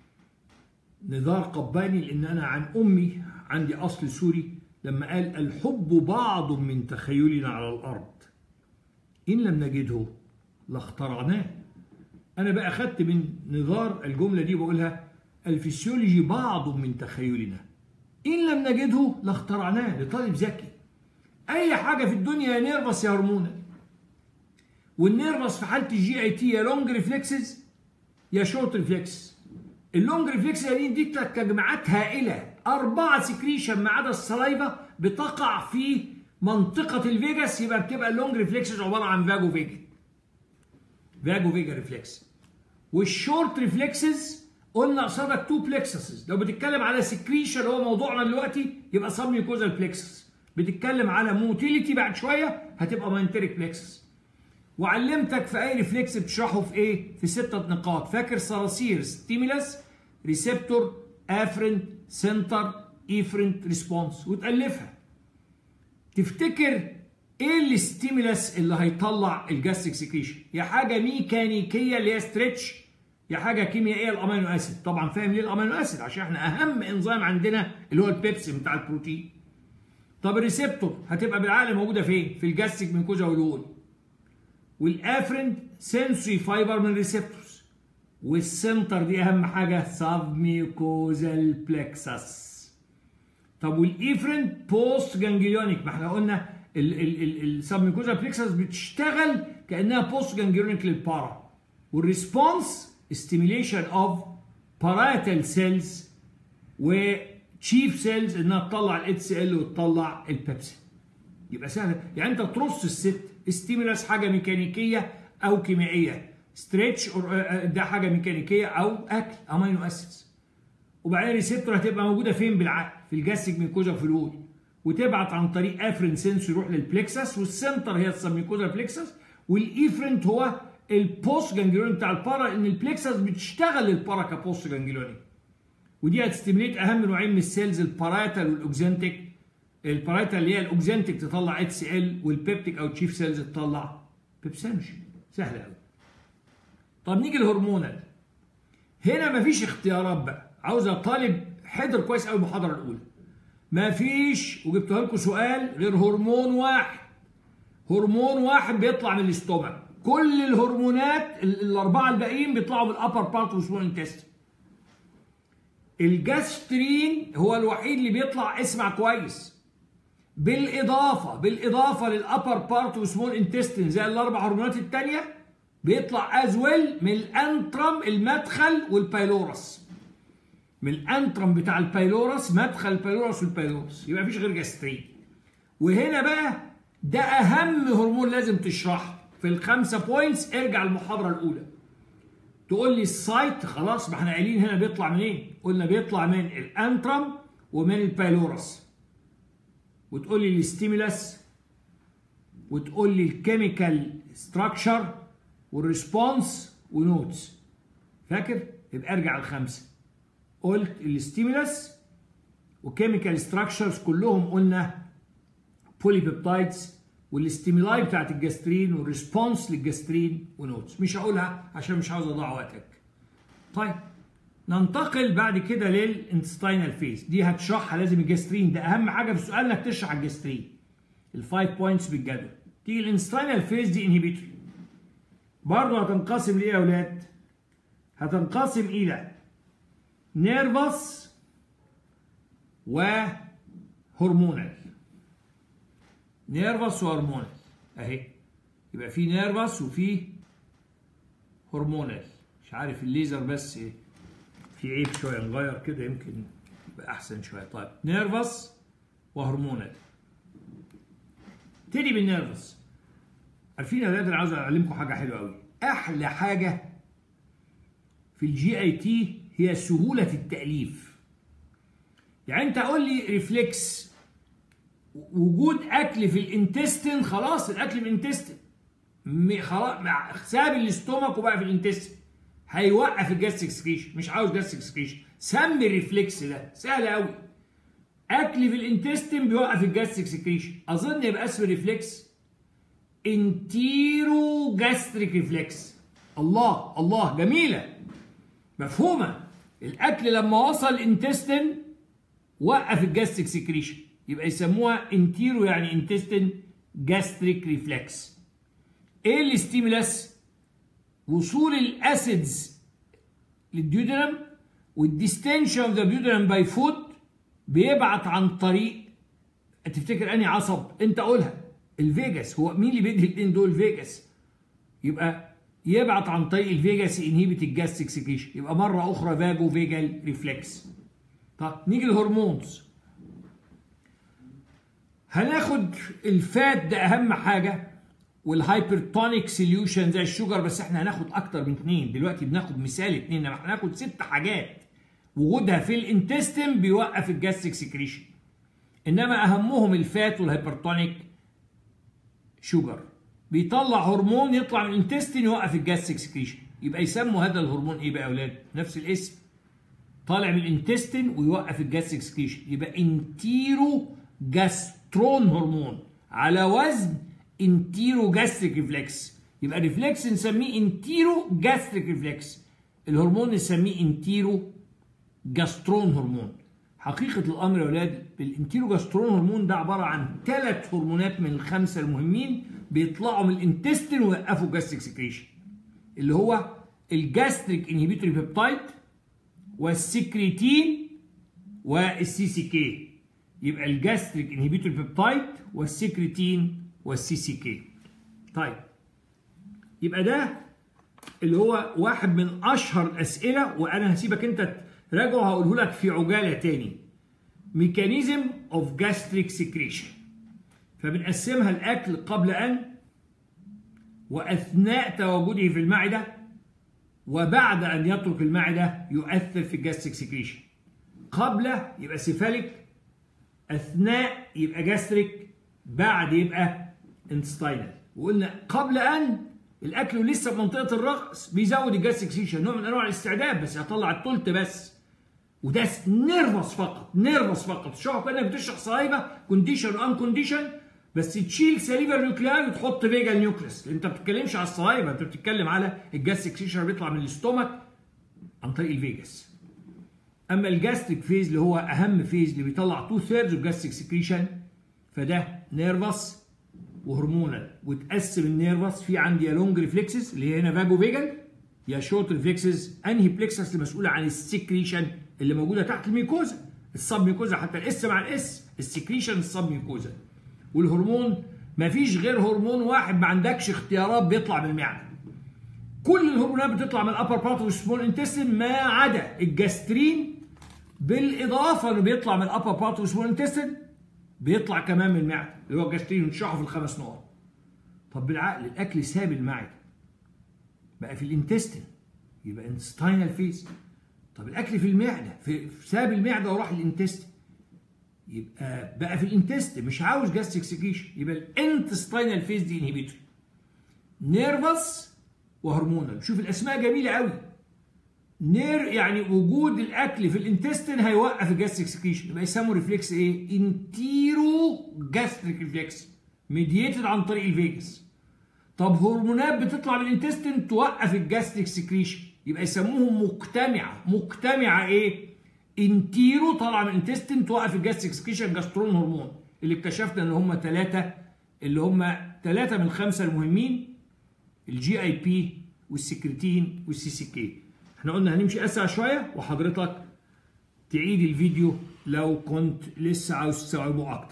نزار قباني لان انا عن امي عندي اصل سوري لما قال الحب بعض من تخيلنا على الارض ان لم نجده لاخترعناه انا بقى اخدت من نزار الجمله دي بقولها الفسيولوجي بعض من تخيلنا إن لم نجده لاخترعناه لطالب ذكي أي حاجة في الدنيا يا نيرفس يا هرمونال والنيرفس في حالة الجي اي تي يا لونج ريفلكسز يا شورت ريفلكس اللونج ريفلكس دي دي تجمعات هائلة أربعة سكريشن ما عدا السلايفا بتقع في منطقة الفيجاس يبقى بتبقى اللونج ريفلكسز عبارة عن فاجو فيجا فاجو فيجا ريفلكس والشورت ريفلكسز قلنا قصادك تو بلكسسز لو بتتكلم على سكريشن هو موضوعنا دلوقتي يبقى سبميوكوزال بلكسس بتتكلم على موتيليتي بعد شويه هتبقى ماينتريك بلكسس وعلمتك في اي ريفلكس بتشرحه في ايه في ستة نقاط فاكر صراصير ستيمولاس ريسبتور افرنت سنتر ايفرنت ريسبونس وتالفها تفتكر ايه الستيمولاس اللي هيطلع الجاستريك سكريشن يا حاجه ميكانيكيه اللي هي ستريتش يا حاجه كيميائيه الامينو اسيد طبعا فاهم ليه الامينو اسيد عشان احنا اهم انزيم عندنا اللي هو البيبسي بتاع البروتين طب الريسبتور هتبقى بالعقل موجوده فين في الجاستريك ميكوزا والول والافرنت سنسوري فايبر من ريسبتورز والسنتر دي اهم حاجه سب ميكوزال بلكسس طب والايفرنت بوست جانجليونيك ما احنا قلنا السب ميكوزال بلكسس بتشتغل كانها بوست جانجليونيك للبارا والريسبونس stimulation of parietal cells وتشيف سيلز انها تطلع الاتش سي ال وتطلع البيبسي يبقى سهله يعني انت ترص الست ستيمولاس حاجه ميكانيكيه او كيميائيه ستريتش ده حاجه ميكانيكيه او اكل امينو اسيدز وبعدين الريسبتور هتبقى موجوده فين بالعقل في الجاستيك ميكوزا في الول وتبعت عن طريق افرين سنس يروح للبلكسس والسنتر هي السبميكوزا بلكسس والايفرنت هو البوست جانجلوني بتاع البارا ان البلكسس بتشتغل البارا كبوست جانجلوني ودي هتستيميليت اهم نوعين من السيلز البارايتال والاوكزانتيك البارايتال اللي هي الاوكزانتيك تطلع اتش سي ال والبيبتيك او تشيف سيلز تطلع بيبسينوجين سهله قوي طب نيجي الهرمونال هنا مفيش اختيارات بقى عاوز طالب حضر كويس قوي المحاضره الاولى مفيش وجبتها لكم سؤال غير هرمون واحد هرمون واحد بيطلع من الاستومك كل الهرمونات الاربعه الباقيين بيطلعوا من الابر بارت وسمول انتستين الجاسترين هو الوحيد اللي بيطلع اسمع كويس بالاضافه بالاضافه للابر بارت وسمول انتستين زي الاربع هرمونات الثانيه بيطلع از ويل من الانترم المدخل والبايلورس من الانترم بتاع البايلورس مدخل البايلورس والبايلورس يبقى مفيش غير جاسترين وهنا بقى ده اهم هرمون لازم تشرحه في الخمسه بوينتس ارجع المحاضره الاولى تقول لي السايت خلاص ما احنا قايلين هنا بيطلع منين إيه؟ قلنا بيطلع من الانترم ومن البايلورس وتقول لي الستيمولاس وتقول لي الكيميكال ستراكشر والريسبونس ونوتس فاكر يبقى ارجع الخمسه قلت الستيمولاس وكيميكال ستراكشرز كلهم قلنا بولي بيبتايدز والاستيمولاي بتاعت الجاسترين والريسبونس للجاسترين ونوتس مش هقولها عشان مش عاوز اضيع وقتك طيب ننتقل بعد كده للانتستينال فيز دي هتشرحها لازم الجاسترين ده اهم حاجه في السؤال انك تشرح الجاسترين الفايف بوينتس بالجدول تيجي الانتستينال فيز دي انهبيتوري برضه هتنقسم لايه يا اولاد هتنقسم الى نيرفس وهرمونال نيرفس وهرمونال اهي يبقى في نيرفس وفي هرمونال مش عارف الليزر بس ايه في عيب شويه نغير كده يمكن يبقى احسن شويه طيب نيرفس وهرمونال تاني بالنيرفس عارفين يا اولاد انا عاوز اعلمكم حاجه حلوه قوي احلى حاجه في الجي اي تي هي سهوله التاليف يعني انت قول لي ريفلكس وجود اكل في الانتستين خلاص الاكل في الانتستين خلاص ساب الاستومك وبقى في الانتستين هيوقف الجاستيك سكريشن مش عاوز جاستيك سكريشن سمي الريفلكس ده سهل قوي اكل في الانتستين بيوقف الجاستيك سكريشن اظن يبقى اسم الريفلكس انتيرو جاستريك ريفلكس الله الله جميله مفهومه الاكل لما وصل الانتستين وقف الجاستيك سكريشن يبقى يسموها انتيرو يعني انتستين جاستريك ريفلكس ايه الاستيمولاس وصول الاسيدز للديودرم والديستنشن اوف ذا بيودرم باي فود بيبعت عن طريق تفتكر انهي عصب انت قولها الفيجاس هو مين اللي بيدي الاثنين دول فيجاس يبقى يبعت عن طريق الفيجاس انهيبت الجاستيك سكريشن يبقى مره اخرى فاجو فيجال ريفلكس طب نيجي للهرمونز هناخد الفات ده اهم حاجه والهايبرتونيك سوليوشن زي الشوجر بس احنا هناخد اكتر من اثنين دلوقتي بناخد مثال اثنين انما هناخد ست حاجات وجودها في الانتستين بيوقف الجاستيك سكريشن انما اهمهم الفات والهايبرتونيك شوجر بيطلع هرمون يطلع من الانتستين يوقف الجاستيك سكريشن يبقى يسموا هذا الهرمون ايه بقى يا اولاد نفس الاسم طالع من الانتستين ويوقف الجاستيك سكريشن يبقى انتيرو جاسترون هرمون على وزن انتيرو جاستريك ريفلكس يبقى ريفلكس نسميه انتيرو جاستريك ريفلكس الهرمون نسميه انتيرو جاسترون هرمون حقيقة الأمر يا ولاد الانتيرو جاسترون هرمون ده عبارة عن ثلاث هرمونات من الخمسة المهمين بيطلعوا من الانتستين ويوقفوا الجاستريك سكريشن اللي هو الجاستريك انهبيتوري بيبتايد والسكريتين والسي سي كي يبقى الجاستريك انهبيتوري بيبتايد والسكريتين والسي سي كي طيب يبقى ده اللي هو واحد من اشهر الاسئله وانا هسيبك انت تراجعه هقوله لك في عجاله تاني ميكانيزم اوف جاستريك سكريشن فبنقسمها الاكل قبل ان واثناء تواجده في المعده وبعد ان يترك المعده يؤثر في الجاستريك سكريشن قبل يبقى سيفاليك اثناء يبقى جاستريك بعد يبقى انتستاينال وقلنا قبل ان الاكل لسه في منطقه الرأس بيزود الجاستريك سكريشن نوع من انواع الاستعداد بس هيطلع التلت بس وده نيرفس فقط نيرفس فقط شوف كانك بتشرح صهايبه كونديشن وان كونديشن بس تشيل سليفر نيوكليار وتحط فيجا نيوكليس انت ما بتتكلمش على الصهايبه انت بتتكلم على الجاستريك سكريشن بيطلع من الاستومك عن طريق الفيجاس اما الجاستريك فيز اللي هو اهم فيز اللي بيطلع 2 ثيردز اوف جاستريك سكريشن فده نيرفس وهرمونال وتقسم النيرفس في عندي يا لونج ريفلكسز اللي هي هنا فاجو فيجل يا شورت ريفلكسز انهي بلكسس المسؤوله عن السكريشن اللي موجوده تحت الميكوزا السب ميكوزا حتى الاس مع الاس السكريشن السب ميكوزا والهرمون ما فيش غير هرمون واحد ما عندكش اختيارات بيطلع من المعده كل الهرمونات بتطلع من الابر بارت والسمول انتستين ما عدا الجاسترين بالاضافه انه بيطلع من الابر بارت والسمول انتستين بيطلع كمان من المعده اللي هو الجاسترين ونشرحه في الخمس نقط طب بالعقل الاكل ساب المعده بقى في الانتستين يبقى انتستينال فيز طب الاكل في المعده في ساب المعده وراح للانتستين يبقى بقى في الانتستين مش عاوز جاستريك سكريشن يبقى الانتستينال فيز دي انهبيتوري نيرفس وهرمونال شوف الاسماء جميله قوي نير يعني وجود الاكل في الانتستين هيوقف الجاستريك سكريشن يبقى يسموا ريفلكس ايه انتيرو جاستريك ريفلكس ميديتد عن طريق الفيجاس طب هرمونات بتطلع من الانتستين توقف الجاستريك سكريشن يبقى يسموهم مجتمعه مجتمعه ايه انتيرو طالعه من الانتستين توقف الجاستريك سكريشن جاسترون هرمون اللي اكتشفنا ان هم ثلاثه اللي هم ثلاثه من الخمسه المهمين الجي اي بي والسكرتين والسي سي كي احنا قلنا هنمشي اسرع شويه وحضرتك تعيد الفيديو لو كنت لسه عاوز تستوعبه اكتر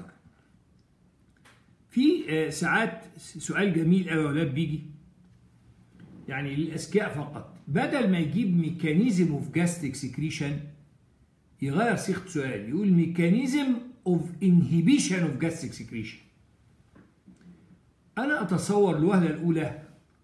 في ساعات سؤال جميل قوي يا اولاد بيجي يعني للاذكياء فقط بدل ما يجيب ميكانيزم اوف جاستريك سكريشن يغير صيغه سؤال يقول ميكانيزم اوف انهبيشن اوف جاستريك سكريشن انا اتصور الوهله الاولى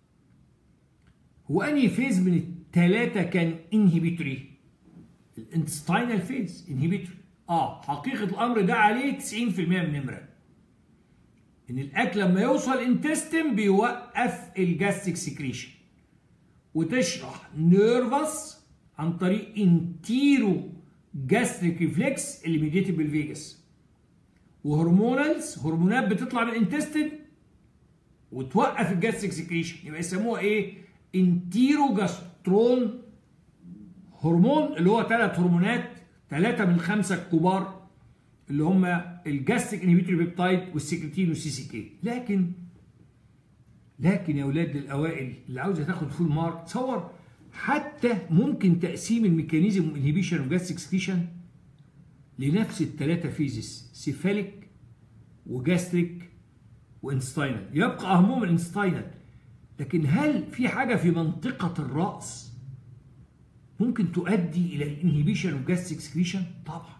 هو انهي فيز من الثلاثه كان انهبيتوري الانتستينال فيز انهبيتوري اه حقيقه الامر ده عليه 90% من النمره ان الاكل لما يوصل انتستين بيوقف الجاستريك سكريشن وتشرح نيرفس عن طريق انتيرو جاستريك ريفلكس اللي ميديتد بالفيجاس وهرمونالز هرمونات بتطلع من الانتستين وتوقف الجاستريك سكريشن يبقى يسموها ايه انتيرو جاسترون هرمون اللي هو ثلاث هرمونات ثلاثه من الخمسه الكبار اللي هم الجاستريك انهبيتوري بيبتايد والسكرتين والسي سي كي لكن لكن يا اولاد الاوائل اللي عاوزه تاخد فول مارك تصور حتى ممكن تقسيم الميكانيزم انهبيشن وجاس اكسكريشن لنفس الثلاثه فيزيس سيفاليك وجاستريك وانستاينال يبقى اهمهم الانستاينال لكن هل في حاجه في منطقه الراس ممكن تؤدي الى الانهبيشن وجاس اكسكريشن طبعا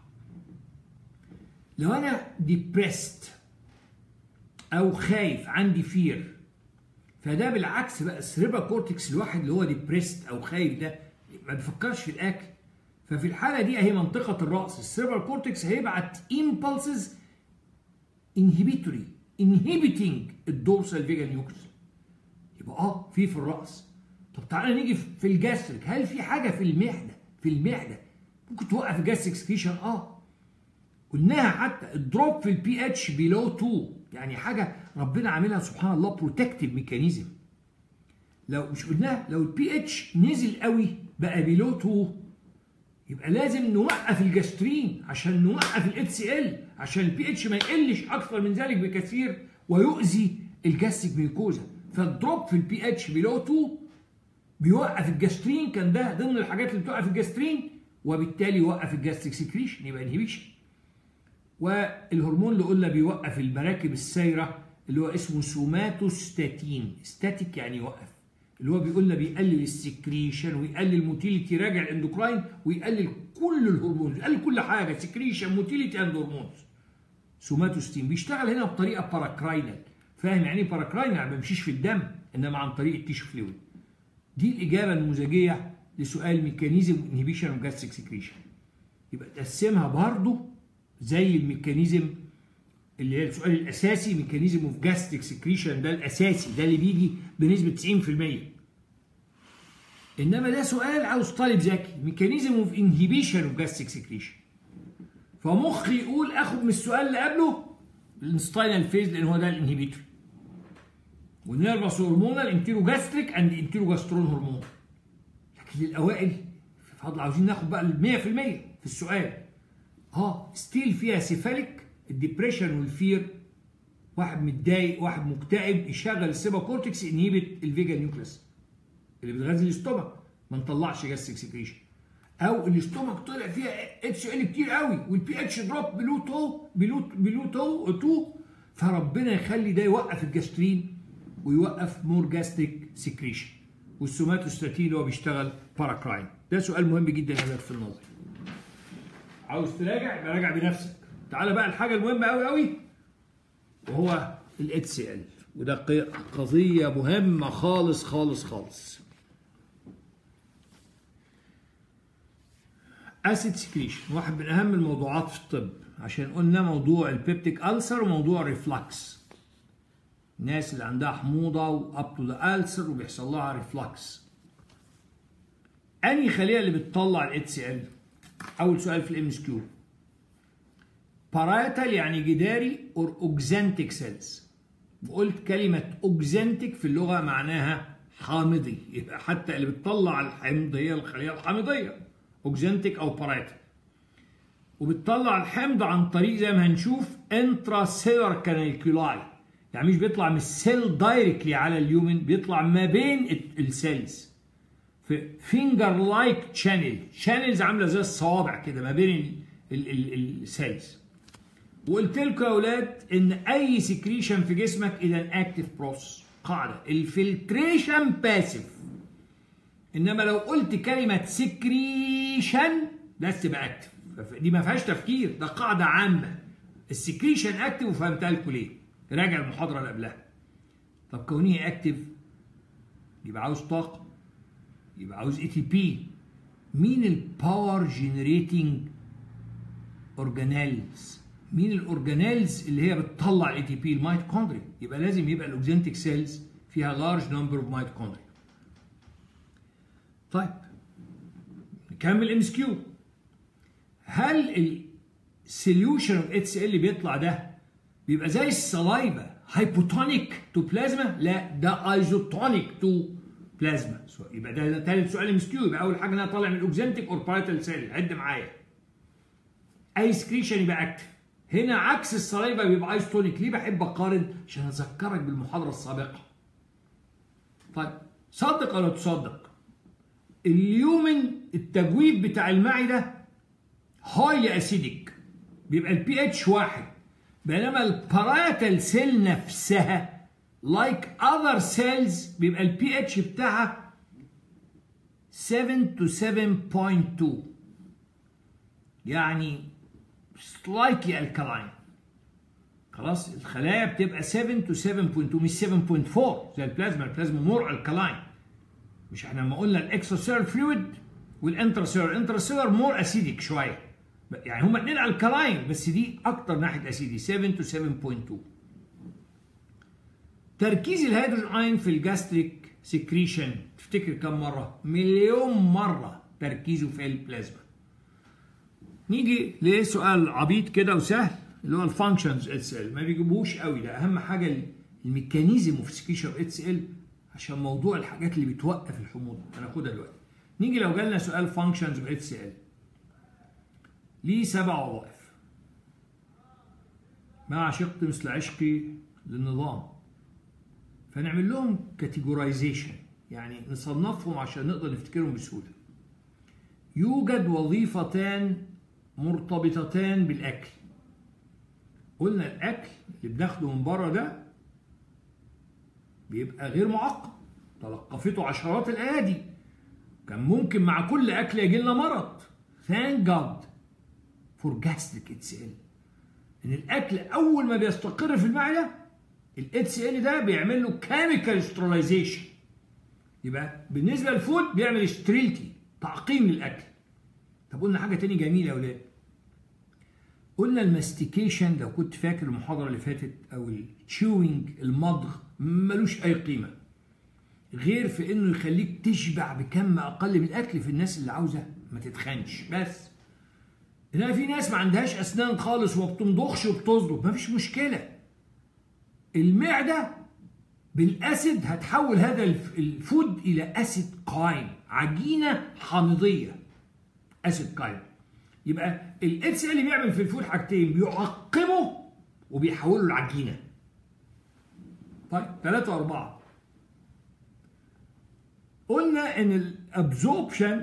لو انا ديبريست او خايف عندي فير فده بالعكس بقى السريبا كورتكس الواحد اللي هو ديبريست او خايف ده ما بيفكرش في الاكل ففي الحاله دي اهي منطقه الراس السريبرال كورتكس هيبعت امبلسز انهبيتوري انهبيتنج الدورسال فيجا نيوكليس يبقى اه في في الراس طب تعالى نيجي في الجاستريك هل في حاجه في المعده في المعده ممكن توقف الجاستريك سكريشن اه قلناها حتى الدروب في البي اتش بيلو 2 يعني حاجه ربنا عاملها سبحان الله بروتكتيف ميكانيزم لو مش قلناها لو البي اتش نزل قوي بقى بيلو 2 يبقى لازم نوقف الجاسترين عشان نوقف الاتش سي ال عشان البي اتش ما يقلش اكثر من ذلك بكثير ويؤذي الجاستيك ميكوزا فالدروب في البي اتش بيلو 2 بيوقف الجاسترين كان ده ضمن الحاجات اللي بتوقف الجاسترين وبالتالي يوقف الجاستيك سكريشن يبقى انهبيشن والهرمون اللي قلنا بيوقف المراكب السايره اللي هو اسمه سوماتوستاتين ستاتيك يعني يوقف اللي هو بيقول بيقلل السكريشن ويقلل موتيليتي راجع الاندوكراين ويقلل كل الهرمونز يقلل كل حاجه سكريشن موتيليتي اند هرمونز سوماتوستين بيشتغل هنا بطريقه باراكراينال فاهم يعني ايه باراكراينال ما بيمشيش في الدم انما عن طريق التيشو فلويد دي الاجابه النموذجيه لسؤال ميكانيزم انهبيشن اوف جاستريك سكريشن يبقى تقسمها برضه زي الميكانيزم اللي هي السؤال الاساسي ميكانيزم اوف جاستريك سكريشن ده الاساسي ده اللي بيجي بنسبه 90% انما ده سؤال عاوز طالب ذكي ميكانيزم اوف انهبيشن اوف جاستريك سكريشن فمخي يقول اخد من السؤال اللي قبله الانستاينال فيز لان هو ده الانهبيتور والنيرفس هرمونال انتيرو جاستريك اند انتيرو جاسترون هرمون لكن للاوائل في فضل عاوزين ناخد بقى ال 100% في السؤال اه ستيل فيها سيفاليك الديبريشن والفير واحد متضايق واحد مكتئب يشغل السيبا كورتكس انهيبت الفيجا نيوكليس اللي بتغذي الاستومك ما نطلعش جاستريك سكريشن او الاستومك طلع فيها اتش ال كتير قوي والبي اتش دروب بلو تو بلو بلو تو 2 فربنا يخلي ده يوقف الجاسترين ويوقف مور جاستريك سكريشن والسوماتوستاتين اللي هو بيشتغل باراكراين ده سؤال مهم جدا هنا في النظر عاوز تراجع يبقى راجع بنفسك تعالى بقى الحاجه المهمه قوي قوي وهو الاتش سي ال وده قضيه مهمه خالص خالص خالص اسيد سكريشن واحد من اهم الموضوعات في الطب عشان قلنا موضوع البيبتيك ألسر وموضوع الريفلكس الناس اللي عندها حموضه واب تو ذا ألسر وبيحصل لها ريفلكس انهي خليه اللي بتطلع الاتش سي ال اول سؤال في الام اس كيو بارايتال يعني جداري اور اوكزانتيك سيلز وقلت كلمه اوكزانتيك في اللغه معناها حامضي يبقى حتى اللي بتطلع الحمض هي الخليه الحامضيه اوكزانتيك او بارايتال وبتطلع الحمض عن طريق زي ما هنشوف انترا سيلر كانيكولاي يعني مش بيطلع من السيل دايركتلي على اليومن بيطلع ما بين السيلز في فينجر لايك تشانل شانلز عامله زي الصوابع كده ما بين السيلز وقلت لكم يا اولاد ان اي سكريشن في جسمك اذا اكتف بروسس قاعده الفلتريشن باسيف انما لو قلت كلمه سكريشن لازم تبقى اكتف دي ما فيهاش تفكير ده قاعده عامه السكريشن اكتف وفهمتها لكم ليه راجع المحاضره اللي قبلها طب كونيه اكتف يبقى عاوز طاقه يبقى عاوز اي تي بي مين الباور جنريتنج اورجانيلز مين الاورجانيلز اللي هي بتطلع الاي تي بي الميتوكوندريا يبقى لازم يبقى الاوكزنتيك سيلز فيها لارج نمبر اوف ميتوكوندريا طيب نكمل ام اس كيو هل السوليوشن اوف اتس ال اللي بيطلع ده بيبقى زي السلايفا هايبوتونيك تو بلازما لا ده ايزوتونيك تو بلازما يبقى ده ثالث سؤال ام اس كيو يبقى اول حاجه انا طالع من الاوكزنتيك اور بارايتال سيل عد معايا اي سكريشن يبقى اكتف هنا عكس السلايفا بيبقى ايزوتونيك ليه بحب اقارن عشان اذكرك بالمحاضره السابقه طيب صدق ولا تصدق اليومن التجويف بتاع المعده هايلي اسيدك بيبقى البي اتش واحد بينما الباراتال سيل نفسها لايك اذر سيلز بيبقى البي اتش بتاعها 7 to 7.2 يعني slightly alkaline خلاص الخلايا بتبقى 7 to 7.2 مش 7.4 زي البلازما البلازما مور الكلاين مش احنا لما قلنا الاكستراسيلر فلويد والانتراسيلر الانتراسيلر مور اسيديك شويه يعني هما اتنين الكلاين بس دي اكتر ناحيه اسيدي 7 to 7.2 تركيز الهيدروجين اين في الجاستريك سكريشن تفتكر كم مره مليون مره تركيزه في البلازما نيجي لسؤال عبيط كده وسهل اللي هو الفانكشنز اتس ال ما بيجيبوش قوي ده اهم حاجه الميكانيزم اوف سكيشن اتس ال عشان موضوع الحاجات اللي بتوقف الحموضه هناخدها دلوقتي نيجي لو جالنا سؤال فانكشنز اتس ال ليه سبع وظائف ما عشقت مثل عشقي للنظام فنعمل لهم كاتيجورايزيشن يعني نصنفهم عشان نقدر نفتكرهم بسهوله يوجد وظيفتان مرتبطتان بالاكل قلنا الاكل اللي بناخده من بره ده بيبقى غير معقد تلقفته عشرات الايادي كان ممكن مع كل اكل يجي لنا مرض ثانك جاد فور جاستريك اتس ال ان الاكل اول ما بيستقر في المعده الاتس ال ده بيعمل له كيميكال سترلايزيشن يبقى بالنسبه للفود بيعمل ستريلتي تعقيم للاكل طب قلنا حاجه تاني جميله يا اولاد قلنا الماستيكيشن لو كنت فاكر المحاضره اللي فاتت او التشوينج المضغ ملوش اي قيمه غير في انه يخليك تشبع بكم اقل من الاكل في الناس اللي عاوزه ما تتخنش بس انما في ناس ما عندهاش اسنان خالص وما بتمضغش وبتصدق مفيش مشكله المعده بالاسيد هتحول هذا الفود الى اسيد قايم عجينه حامضيه اسيد قايم يبقى الاتس اللي بيعمل في الفود حاجتين بيعقمه وبيحوله لعجينه طيب ثلاثة وأربعة قلنا إن الأبزوربشن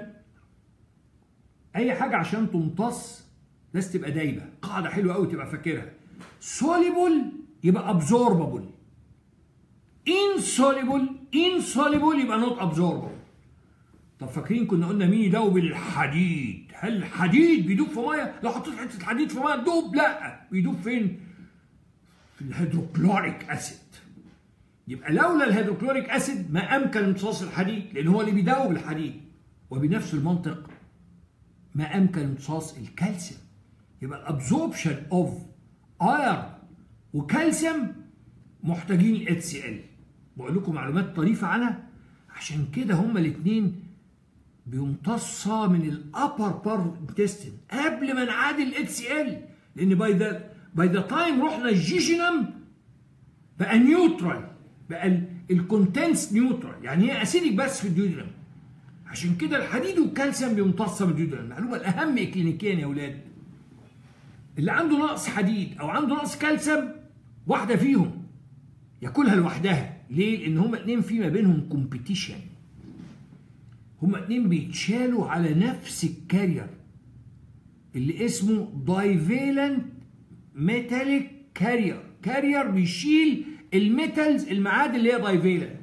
أي حاجة عشان تمتص لازم تبقى دايبة قاعدة حلوة أوي تبقى فاكرها soluble يبقى absorbable insoluble insoluble يبقى not absorbable طب فاكرين كنا قلنا مين يدوب الحديد هل الحديد بيدوب في ميه لو حطيت حته حديد في ميه تدوب لا بيدوب فين في الهيدروكلوريك اسيد يبقى لولا الهيدروكلوريك اسيد ما امكن امتصاص الحديد لان هو اللي بيدوب الحديد وبنفس المنطق ما امكن امتصاص الكالسيوم يبقى الابزوربشن اوف ايرون وكالسيوم محتاجين اتش سي ال بقول لكم معلومات طريفه عنها عشان كده هما الاثنين بيمتصا من الابر بار انتستين قبل ما نعادل الاتش سي ال لان باي ذا باي ذا تايم رحنا الجيجينم بقى نيوترال بقى الكونتنس نيوترال يعني هي اسيدك بس في الديودرم عشان كده الحديد والكالسيوم بيمتص من الديودرم المعلومه الاهم كلينيكيا يا اولاد اللي عنده نقص حديد او عنده نقص كالسيوم واحده فيهم ياكلها لوحدها ليه؟ لان هما اتنين في ما بينهم كومبيتيشن هما اتنين بيتشالوا على نفس الكارير اللي اسمه دايفيلنت ميتاليك كارير كارير بيشيل الميتالز المعادن اللي هي دايفيلنت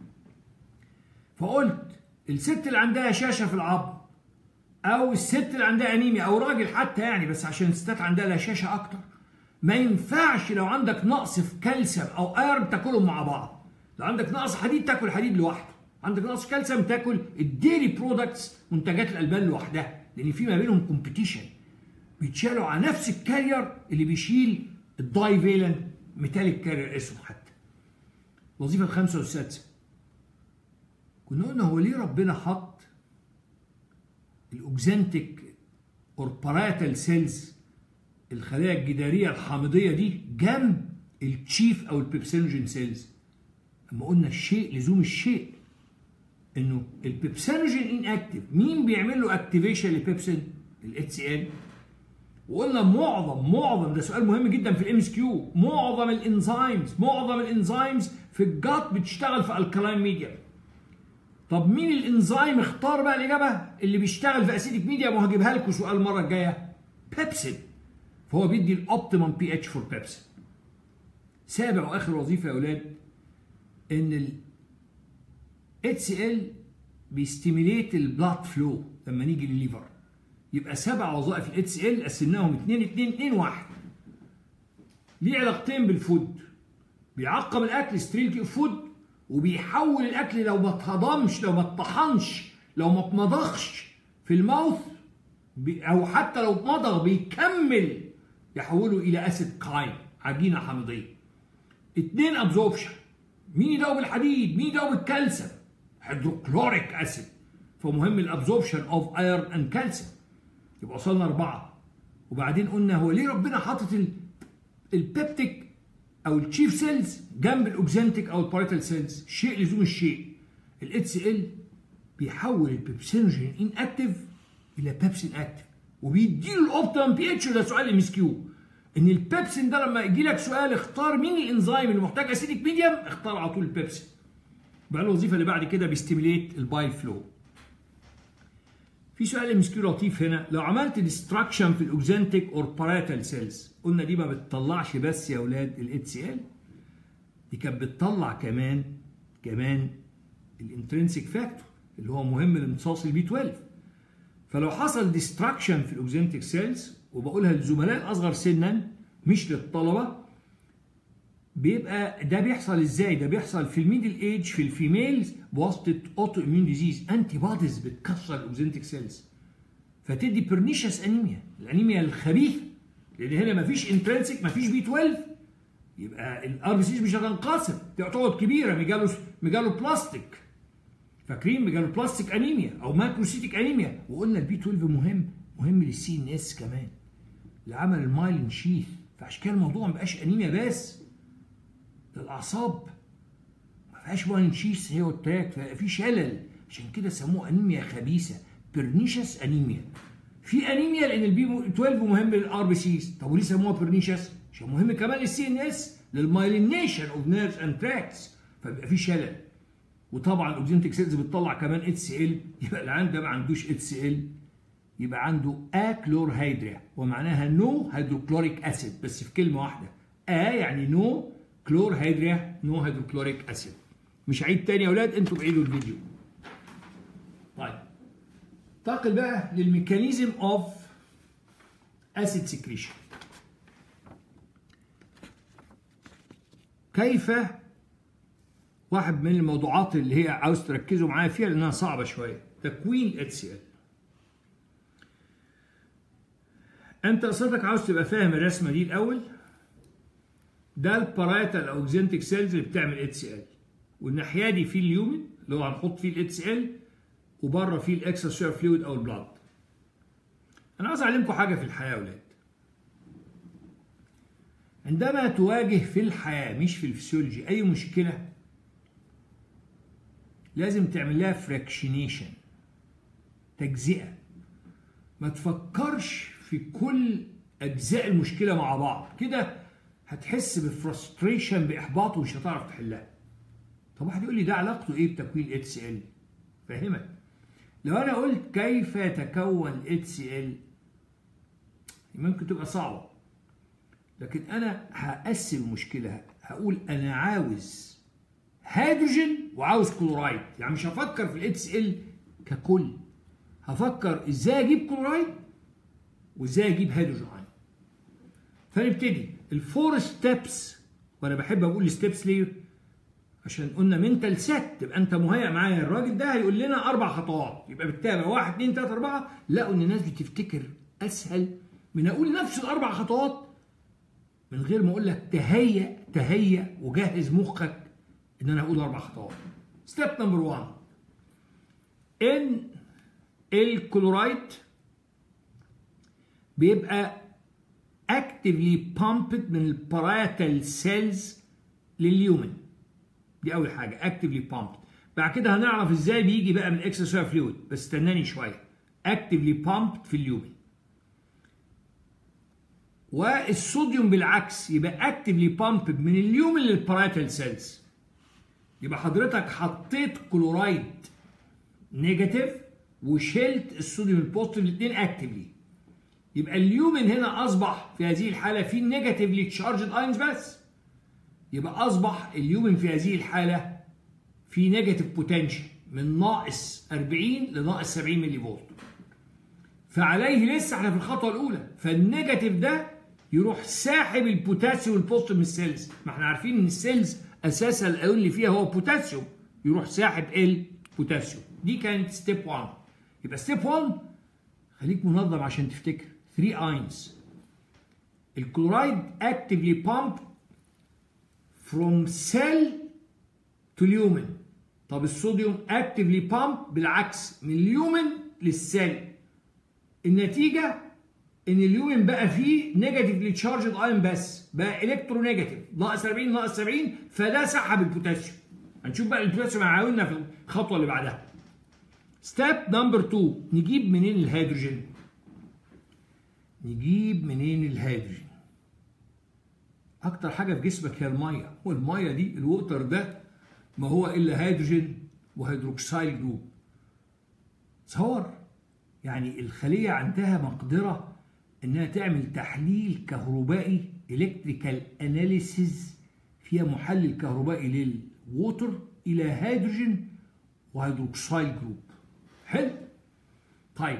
فقلت الست اللي عندها شاشه في العظم او الست اللي عندها انيميا او راجل حتى يعني بس عشان الستات عندها شاشه اكتر ما ينفعش لو عندك نقص في كالسيوم او ايرون تاكلهم مع بعض لو عندك نقص حديد تاكل حديد لوحده عندك نقص كالسيوم تاكل الديري برودكتس منتجات الالبان لوحدها لان في ما بينهم كومبيتيشن بيتشالوا على نفس الكارير اللي بيشيل الداي فيلنت ميتاليك كارير اسمه حتى الوظيفه الخامسه والسادسه كنا قلنا هو ليه ربنا حط الاوكزانتيك اور باراتال سيلز الخلايا الجداريه الحامضيه دي جنب التشيف او البيبسينوجين سيلز اما قلنا الشيء لزوم الشيء انه البيبسينوجين ان اكتف مين بيعمل له اكتيفيشن للبيبسين الاتش سي ال وقلنا معظم معظم ده سؤال مهم جدا في الام اس كيو معظم الانزيمز معظم الانزيمز في الجات بتشتغل في الكلاين ميديا طب مين الانزيم اختار بقى الاجابه اللي بيشتغل في اسيدك ميديا ما هجيبها لكم سؤال المره الجايه بيبسين فهو بيدي الاوبتيمم بي اتش فور بيبسين سابع واخر وظيفه يا اولاد ان ال HCl بيستيميليت البلاد فلو لما نيجي للليفر يبقى سبع وظائف ال HCl قسمناهم 2 2 2 1 ليه علاقتين بالفود بيعقم الاكل ستريل فود وبيحول الاكل لو ما اتهضمش لو ما اتطحنش لو ما اتمضغش في الماوث او حتى لو اتمضغ بيكمل يحوله الى اسيد قايم عجينه حامضيه اتنين ابزوربشن مين يداوي بالحديد مين يداوي بالكالسيوم هيدروكلوريك اسيد فمهم الابزوربشن اوف ايرن اند كالسيوم يبقى وصلنا اربعه وبعدين قلنا هو ليه ربنا حاطط البيبتيك او التشيف سيلز جنب الاوكزانتيك او الباريتال سيلز شيء لزوم الشيء الاتش سي ال بيحول البيبسينوجين ان اكتف الى بيبسين اكتف وبيديله الاوبتيمم بي اتش ده سؤال ام اس كيو ان البيبسين ده لما يجي لك سؤال اختار مين الانزيم اللي محتاج اسيدك ميديم اختار على طول البيبسين بقى الوظيفه اللي بعد كده بيستيميليت البايل فلو في سؤال ام اس كيو لطيف هنا لو عملت ديستراكشن في الاوكزانتيك اور باريتال سيلز قلنا دي ما بتطلعش بس يا اولاد الاتش سي ال دي كانت بتطلع كمان كمان الانترنسيك فاكتور اللي هو مهم لامتصاص البي 12 فلو حصل ديستراكشن في الاوكزانتيك سيلز وبقولها للزملاء الاصغر سنا مش للطلبه بيبقى ده بيحصل ازاي؟ ده بيحصل في الميدل ايج في الفيميلز بواسطه اوتو اميون ديزيز انتي بوديز بتكسر الاوكزانتيك سيلز فتدي بيرنيشس انيميا الانيميا الخبيثه لان هنا مفيش انترنسيك مفيش بي 12 يبقى الار بي سيز مش هتنقسم تقعد كبيره ميجالو ميجالو بلاستيك فاكرين ميجالو بلاستيك انيميا او ماكروسيتيك انيميا وقلنا البي 12 مهم مهم للسي ان اس كمان لعمل المايلين شيث فعشان كده الموضوع ما بقاش انيميا بس ده الاعصاب ما فيهاش مايلين شيث هي والتاك في شلل عشان كده سموه انيميا خبيثه بيرنيشس انيميا في انيميا لان البي 12 مهم للار بي سيز طب وليه سموها بيرنيشس عشان مهم كمان للسي ان اس للمايلينيشن اوف نيرفز اند تراكس فبيبقى في شلل وطبعا الاوكزنتيك سيلز بتطلع كمان اتش سي ال يبقى العيان ده ما عندوش اتش سي ال يبقى عنده اكلور هيدريا ومعناها نو هيدروكلوريك اسيد بس في كلمه واحده ا يعني نو كلور هيدريا نو هيدروكلوريك اسيد مش عيد تاني يا اولاد انتوا بعيدوا الفيديو طيب انتقل بقى للميكانيزم اوف اسيد سكريشن كيف واحد من الموضوعات اللي هي عاوز تركزوا معايا فيها لانها صعبه شويه تكوين اتش سي ال انت قصتك عاوز تبقى فاهم الرسمه دي الاول ده البارايتال اوكزنتيك سيلز اللي بتعمل اتش سي ال والناحيه دي فيه اليومن اللي هو هنحط فيه الاتش سي ال وبره فيه الاكسترا فلويد او البلاد انا عاوز اعلمكم حاجه في الحياه يا اولاد عندما تواجه في الحياه مش في الفسيولوجي اي مشكله لازم تعمل لها فريكشنيشن تجزئه ما تفكرش في كل اجزاء المشكله مع بعض كده هتحس بفرستريشن باحباط ومش هتعرف تحلها طب واحد يقول لي ده علاقته ايه بتكوين اتش سي ال فاهمك لو انا قلت كيف يتكون اتش سي ال ممكن تبقى صعبه لكن انا هقسم المشكله هقول انا عاوز هيدروجين وعاوز كلورايد يعني مش هفكر في الاتش ال ككل هفكر ازاي اجيب كلورايد وازاي اجيب هيدروجين عنه فنبتدي الفور ستيبس وانا بحب اقول الستيبس ليه عشان قلنا منتال سيت تبقى انت مهيأ معايا الراجل ده هيقول لنا اربع خطوات يبقى بالتالي واحد اثنين ثلاثه اربعه لقوا ان الناس بتفتكر اسهل من اقول نفس الاربع خطوات من غير ما اقول لك تهيأ تهيأ وجهز مخك ان انا هقول اربع خطوات ستيب نمبر 1 ان الكلورايد بيبقى اكتفلي بامبد من الباراتال سيلز لليومن دي اول حاجه اكتفلي بامبد بعد كده هنعرف ازاي بيجي بقى من الاكسترا فلويد بس استناني شويه اكتفلي بامبد في اليومن والصوديوم بالعكس يبقى اكتفلي بامبد من اليومن للباراتال سيلز يبقى حضرتك حطيت كلورايد نيجاتيف وشلت الصوديوم البوزيتيف الاثنين اكتفلي يبقى اليومن هنا اصبح في هذه الحاله في نيجاتيفلي تشارجد اينز بس يبقى اصبح اليومن في هذه الحاله في نيجاتيف بوتنشال من ناقص 40 لناقص 70 ملي فولت فعليه لسه احنا في الخطوه الاولى فالنيجاتيف ده يروح ساحب البوتاسيوم البوزيتيف من السيلز ما احنا عارفين ان السيلز اساسا الايون اللي فيها هو بوتاسيوم يروح ساحب البوتاسيوم دي كانت ستيب 1 يبقى ستيب 1 خليك منظم عشان تفتكر 3 اينز الكلورايد اكتفلي بامب from cell to lumen طب الصوديوم اكتفلي بامب بالعكس من اليومن للسيل النتيجه ان اليومن بقى فيه نيجاتيفلي تشارجد ايون بس بقى الكترو نيجاتيف ناقص 40 ناقص 70 فده سحب البوتاسيوم هنشوف بقى البوتاسيوم هيعاوننا في الخطوه اللي بعدها ستيب نمبر 2 نجيب منين الهيدروجين نجيب منين الهيدروجين اكتر حاجه في جسمك هي الميه والميه دي الوتر ده ما هو الا هيدروجين وهيدروكسيل جروب تصور يعني الخليه عندها مقدره انها تعمل تحليل كهربائي الكتريكال اناليسيز فيها محلل كهربائي للووتر الى هيدروجين وهيدروكسيل جروب حلو طيب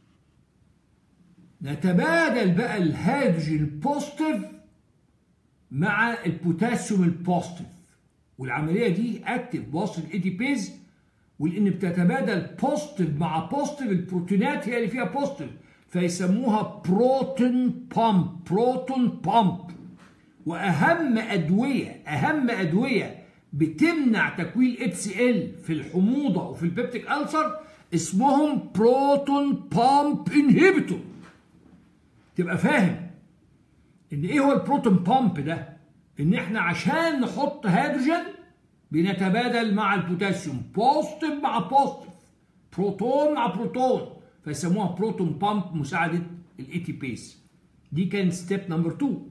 نتبادل بقى الهيدروجين البوزيتيف مع البوتاسيوم البوزيتيف والعمليه دي اكتف بوصل الاي تي بيز ولان بتتبادل بوزيتيف مع بوزيتيف البروتونات هي اللي فيها بوزيتيف فيسموها بروتون بامب بروتون بامب واهم ادويه اهم ادويه بتمنع تكوين اتش سي ال في الحموضه وفي البيبتيك ألسر اسمهم بروتون بامب انهبيتور تبقى فاهم ان ايه هو البروتون بامب ده ان احنا عشان نحط هيدروجين بنتبادل مع البوتاسيوم بوزيتيف مع بوزيتيف بروتون مع بروتون فيسموها بروتون بامب مساعده الاي تي بيز دي كان ستيب نمبر 2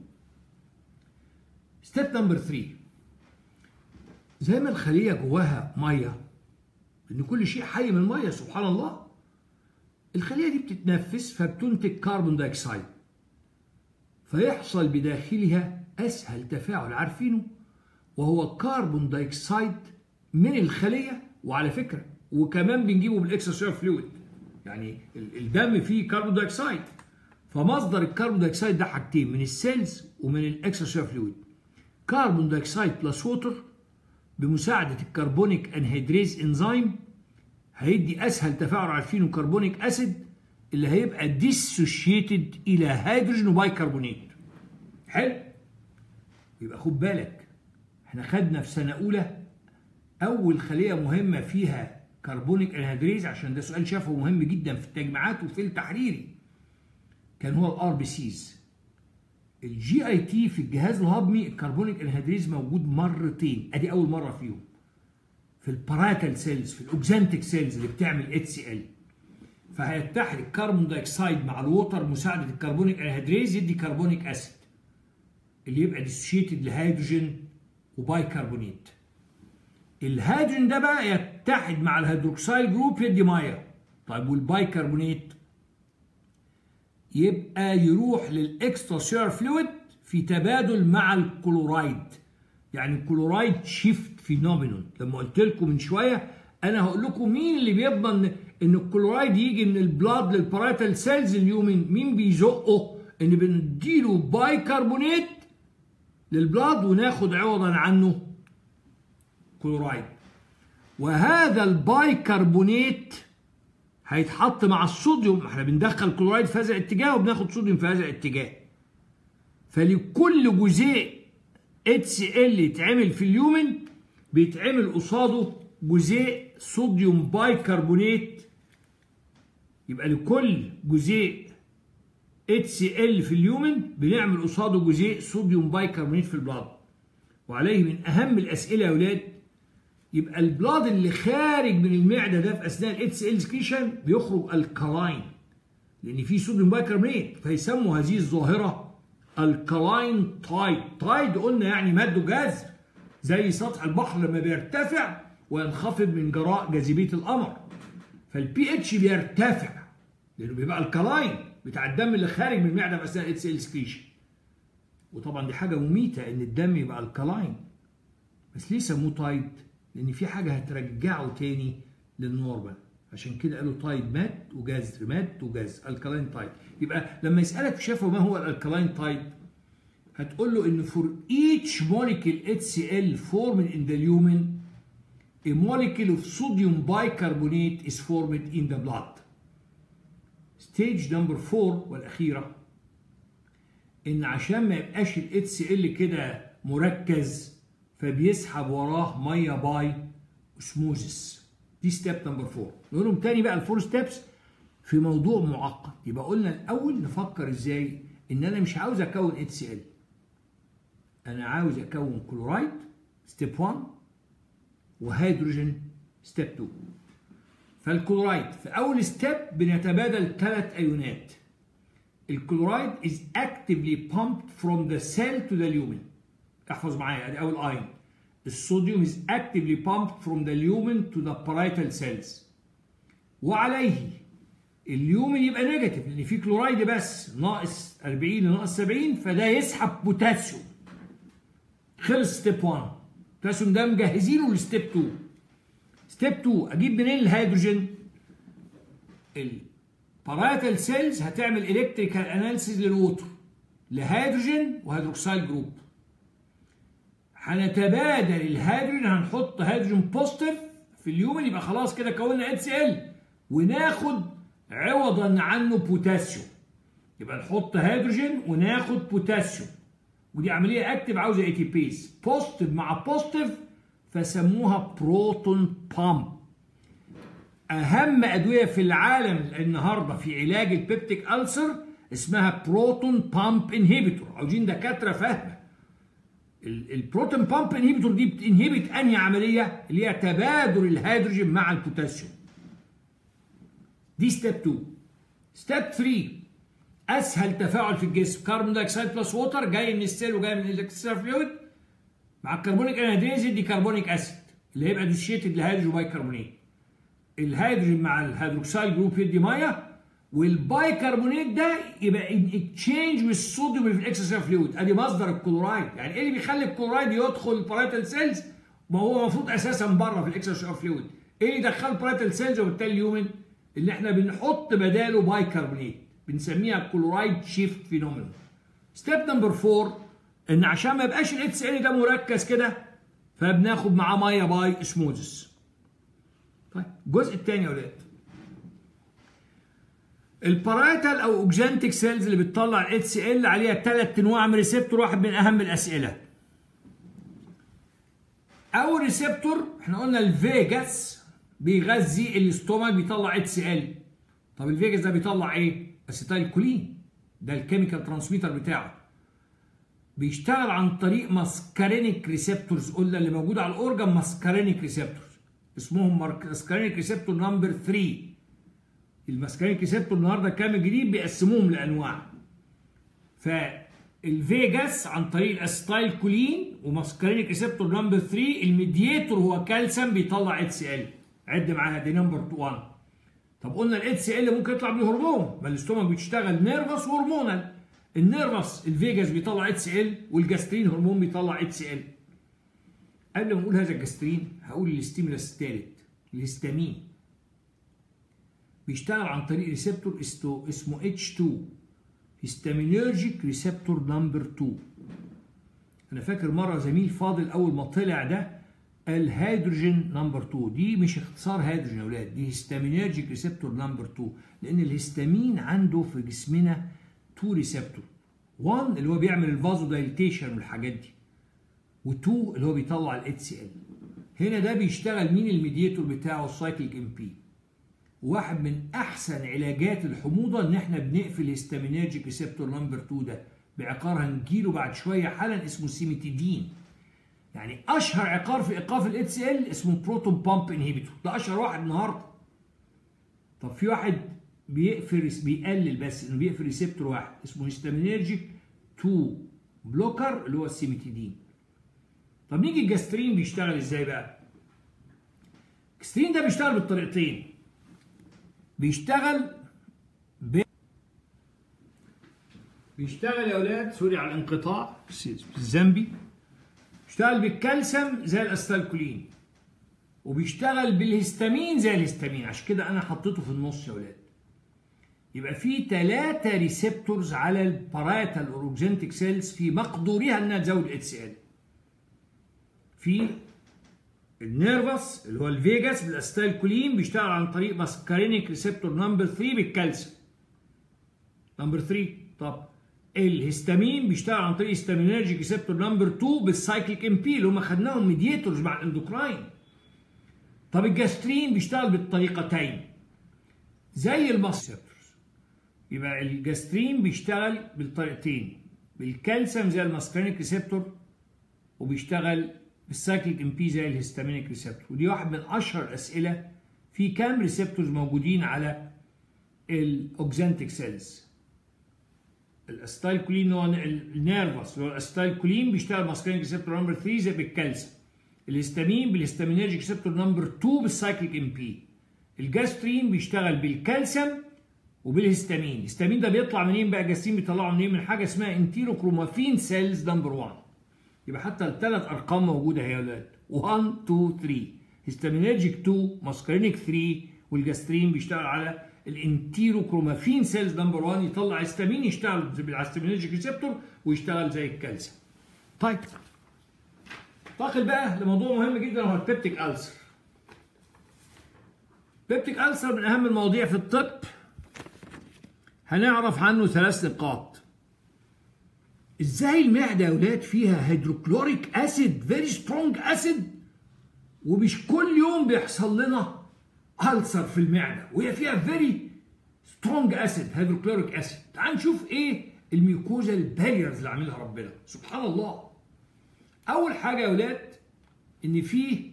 ستيب نمبر 3 زي ما الخليه جواها ميه ان كل شيء حي من الميه سبحان الله الخليه دي بتتنفس فبتنتج كربون دايوكسيد فيحصل بداخلها اسهل تفاعل عارفينه وهو كربون دايوكسيد من الخليه وعلى فكره وكمان بنجيبه بالاكسترا فلويد يعني الدم فيه كربون دايوكسيد فمصدر الكربون دايوكسيد ده حاجتين من السيلز ومن الاكسترا فلويد كربون دايوكسيد بلس ووتر بمساعده الكربونيك انهيدريز انزيم هيدي اسهل تفاعل عارفينه كربونيك اسيد اللي هيبقى ديسوشيتد الى هيدروجين وبايكربونات حلو يبقى خد بالك احنا خدنا في سنه اولى اول خليه مهمه فيها كربونيك انهيدريز عشان ده سؤال شافه مهم جدا في التجميعات وفي التحريري كان هو الار بي سيز الجي اي تي في الجهاز الهضمي الكربونيك انهيدريز موجود مرتين ادي اول مره فيهم في الباراتال سيلز في الاوكزانتيك سيلز اللي بتعمل اتش سي ال فهيتحد الكربون دايوكسيد مع الووتر مساعده الكربونيك انهيدريز يدي كربونيك اسيد اللي يبقى ديسوشيتد لهيدروجين وبايكربونات الهيدروجين ده بقى يتحد مع الهيدروكسيل جروب يدي ميه طيب والبايكربونات يبقى يروح للاكسترا سير فلويد في تبادل مع الكلورايد يعني الكلورايد شيفت فينومينون لما قلت لكم من شويه انا هقول لكم مين اللي بيضمن ان الكلورايد يجي من البلاد للباراتال سيلز اليومين مين بيزقه ان بنديله بايكربونات للبلاد وناخد عوضا عنه كلورايد وهذا البايكربونات هيتحط مع الصوديوم احنا بندخل كلورايد في هذا الاتجاه وبناخد صوديوم في هذا الاتجاه فلكل جزيء اتش ال يتعمل في اليومن بيتعمل قصاده جزيء صوديوم بايكربونات يبقى لكل جزيء HCl في اليومن بنعمل قصاده جزيء صوديوم بايكربونات في البلاد وعليه من اهم الاسئله يا اولاد يبقى البلاد اللي خارج من المعده ده في اثناء الاتش ال سكريشن بيخرج الكلاين لان في صوديوم بايكربونات فيسموا هذه الظاهره الكلاين تايد تايد قلنا يعني ماده جاز زي سطح البحر لما بيرتفع وينخفض من جراء جاذبيه القمر فالبي اتش بيرتفع لانه بيبقى الكلاين بتاع الدم اللي خارج من المعده في اثناء الاتش ال سكريشن وطبعا دي حاجه مميته ان الدم يبقى الكلاين بس ليه سموه تايد؟ لان في حاجه هترجعه تاني للنورمال عشان كده قالوا تايد مات وجاز مات وجاز الكلاين تايد يبقى لما يسالك في شافه ما هو الالكلاين تايد هتقول له ان for each molecule HCl formed in the lumen a molecule of sodium bicarbonate is formed in the blood stage number 4 والاخيره ان عشان ما يبقاش ال HCl كده مركز فبيسحب وراه ميه باي اسموزس دي ستيب نمبر 4 نقولهم تاني بقى الفور ستيبس في موضوع معقد يبقى قلنا الاول نفكر ازاي ان انا مش عاوز اكون اتش سي ال انا عاوز اكون كلورايد ستيب 1 وهيدروجين ستيب 2 فالكلورايد في اول ستيب بنتبادل ثلاث ايونات الكلورايد is actively pumped from the cell to the lumen احفظ معايا ادي اول اين الصوديوم is actively pumped from the lumen to the parietal cells وعليه اليومن يبقى نيجاتيف لان في كلورايد بس ناقص 40 لناقص 70 فده يسحب بوتاسيوم خلص ستيب 1 البوتاسيوم ده مجهزينه لستيب 2 ستيب 2 اجيب منين الهيدروجين الباراتال سيلز هتعمل الكتريكال اناليسيز للوتر لهيدروجين وهيدروكسيل جروب هنتبادل الهيدروجين هنحط هيدروجين بوزيتيف في اليومن يبقى خلاص كده كونا اتش سي ال وناخد عوضا عنه بوتاسيوم يبقى نحط هيدروجين وناخد بوتاسيوم ودي عمليه اكتف عاوزه اي تي بيز بوزيتيف مع بوزيتيف فسموها بروتون بامب اهم ادويه في العالم النهارده في علاج البيبتيك ألسر اسمها بروتون بامب انهيبيتور عاوزين دكاتره فاهمه البروتون بامب انهيبيتور دي بتنهبت انهي عمليه اللي هي تبادل الهيدروجين مع البوتاسيوم دي ستيب 2 ستيب 3 اسهل تفاعل في الجسم كربون دايوكسيد بلس ووتر جاي من السيل وجاي من الالكتريسيتي فلويد مع الكربونيك انهيدريز دي كربونيك اسيد اللي هيبقى ديشيتد لهيدروجين بايكربونات الهيدروجين مع الهيدروكسيل جروب يدي ميه والبايكربونات ده يبقى ان اكتشينج والصوديوم اللي في الاكسترا فلويد ادي مصدر الكلورايد يعني ايه اللي بيخلي الكلورايد يدخل الباريتال سيلز ما هو المفروض اساسا بره في الاكسترا فلويد ايه اللي دخل الباريتال سيلز وبالتالي اليومن اللي احنا بنحط بداله بايكربونات بنسميها كلورايد شيفت فينومينال ستيب نمبر 4 ان عشان ما يبقاش الاتش ال ده مركز كده فبناخد معاه ميه باي اسموزس طيب الجزء الثاني يا ولاد البارايتال او اوكجانتيك سيلز اللي بتطلع الاتش سي ال عليها ثلاث انواع من ريسبتور واحد من اهم الاسئله اول ريسبتور احنا قلنا الفيجاس بيغذي الاستومك بيطلع اتش سي ال طب الفيجاس ده بيطلع ايه اسيتايل كولين ده الكيميكال ترانسميتر بتاعه بيشتغل عن طريق ماسكارينيك ريسبتورز قلنا اللي موجود على الاورجن ماسكارينيك ريسبتورز اسمهم ماسكارينيك ريسبتور نمبر 3 الماسكارينيك ريسبتور النهارده كام جديد بيقسموهم لانواع فالفيجاس عن طريق الاسيتايل كولين وماسكارينيك ريسبتور نمبر 3 الميدياتور هو كالسيوم بيطلع اتش سي ال عد معاها دي نمبر 1 طب قلنا الاتش سي ال ممكن يطلع بيه هرمون ما الاستومك بيشتغل نيرفس وهرمونال النيرفس الفيجاس بيطلع اتش سي ال والجاسترين هرمون بيطلع اتش سي ال قبل ما اقول هذا الجاسترين هقول الاستيمولاس الثالث الهستامين بيشتغل عن طريق ريسبتور اسمه H2 هيستامينرجيك ريسبتور نمبر 2 انا فاكر مره زميل فاضل اول ما طلع ده الهيدروجين نمبر 2 دي مش اختصار هيدروجين يا اولاد دي هيستامينرجيك ريسبتور نمبر 2 لان الهستامين عنده في جسمنا 2 ريسبتور 1 اللي هو بيعمل الفازو دايليتيشن والحاجات دي و2 اللي هو بيطلع الاتش سي ال هنا ده بيشتغل مين الميدياتور بتاعه السايكليك ام بي واحد من احسن علاجات الحموضه ان احنا بنقفل هيستامينرجيك ريسبتور نمبر 2 ده بعقار هنجيله بعد شويه حالا اسمه سيميتيدين يعني اشهر عقار في ايقاف الاتش سي ال اسمه بروتون بامب انهيبيتور ده اشهر واحد النهارده طب في واحد بيقفل بيقلل بس انه بيقفل ريسبتور واحد اسمه هيستامينرجيك 2 بلوكر اللي هو السيميتيدين طب نيجي الجاسترين بيشتغل ازاي بقى الجاسترين ده بيشتغل بالطريقتين بيشتغل ب... بيشتغل يا اولاد سوري على الانقطاع الذنبي بيشتغل بالكالسيوم زي الاستالكولين وبيشتغل بالهستامين زي الهستامين عشان كده انا حطيته في النص يا اولاد يبقى في ثلاثة ريسبتورز على الباراتال اوروجينتيك سيلز في مقدورها انها تزود اتش ال في النيرفس اللي هو الفيجاس بالاستالكولين بيشتغل عن طريق ماسكارينيك ريسبتور نمبر 3 بالكالسيوم نمبر 3 طب الهستامين بيشتغل عن طريق هستامينرجيك ريسبتور نمبر 2 بالسايكليك ام بي اللي هم خدناهم ميديتورز مع الاندوكراين طب الجاسترين بيشتغل بالطريقتين زي الماسيبتورز يبقى الجاسترين بيشتغل بالطريقتين بالكالسيوم زي الماسكارينيك ريسبتور وبيشتغل بالسايكليك ام بي زي الهستامينيك ريسبتور ودي واحد من اشهر الاسئله في كام ريسبتورز موجودين على الاوكزانتيك سيلز الاستايلكولين هو النيرفس اللي هو الاستايلكولين بيشتغل ماسكارينيك ريسبتور نمبر 3 زي بالكالسيوم الهستامين بالهستامينرجيك ريسبتور نمبر 2 بالسايكليك ام بي الجاسترين بيشتغل بالكالسيوم وبالهستامين الهستامين ده بيطلع منين بقى الجاسترين بيطلعه منين من حاجه اسمها انتيروكرومافين سيلز نمبر 1 يبقى حتى الثلاث ارقام موجوده هي يا اولاد 1 2 3 هستامينرجيك 2 ماسكارينيك 3 والجاسترين بيشتغل على الانتيروكرومافين سيلز نمبر 1 يطلع هستامين يشتغل بالهستامينرجيك ريسبتور ويشتغل زي الكالسيوم طيب انتقل بقى لموضوع مهم جدا هو البيبتيك ألسر بيبتيك ألسر من أهم المواضيع في الطب هنعرف عنه ثلاث نقاط ازاي المعدة يا ولاد فيها هيدروكلوريك اسيد فيري سترونج اسيد ومش كل يوم بيحصل لنا ألسر في المعدة وهي فيها فيري سترونج اسيد هيدروكلوريك اسيد تعال نشوف ايه الميوكوزا الباريرز اللي عاملها ربنا سبحان الله اول حاجه يا ولاد ان في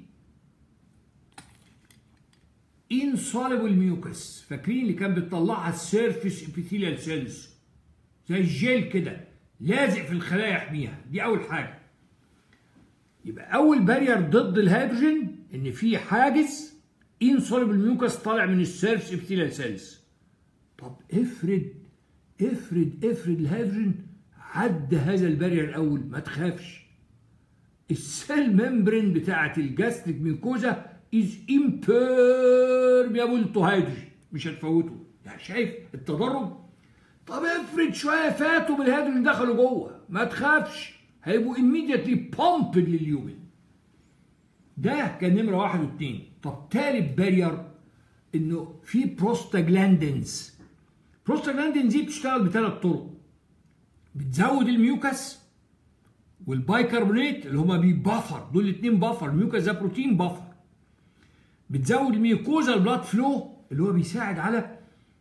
insoluble ميوكس فاكرين اللي كان بتطلعها السيرفيس ابيثيليال سيلز زي الجيل كده لازق في الخلايا يحميها دي اول حاجه يبقى اول بارير ضد الهيدروجين ان في حاجز insoluble ميوكس طالع من السيرفيس ابيثيليال سيلز طب افرض افرض افرض الهيدروجين عدى هذا البارير الاول ما تخافش السيل ممبرين بتاعت الجاستريك ميكوزا از امبيرميبل تو هيدروجين مش هتفوته يعني شايف التدرج طب افرض شويه فاتوا بالهيدروجين دخلوا جوه ما تخافش هيبقوا immediately pumped لليومن ده كان نمره واحد واثنين طب تالت بارير انه في بروستاجلاندينز بروستاجلاندينز دي بتشتغل بثلاث طرق بتزود الميوكس والبايكربونات اللي هما بيبفر دول الاثنين بفر الميوكس ده بروتين بفر بتزود الميوكوزا البلاد فلو اللي هو بيساعد على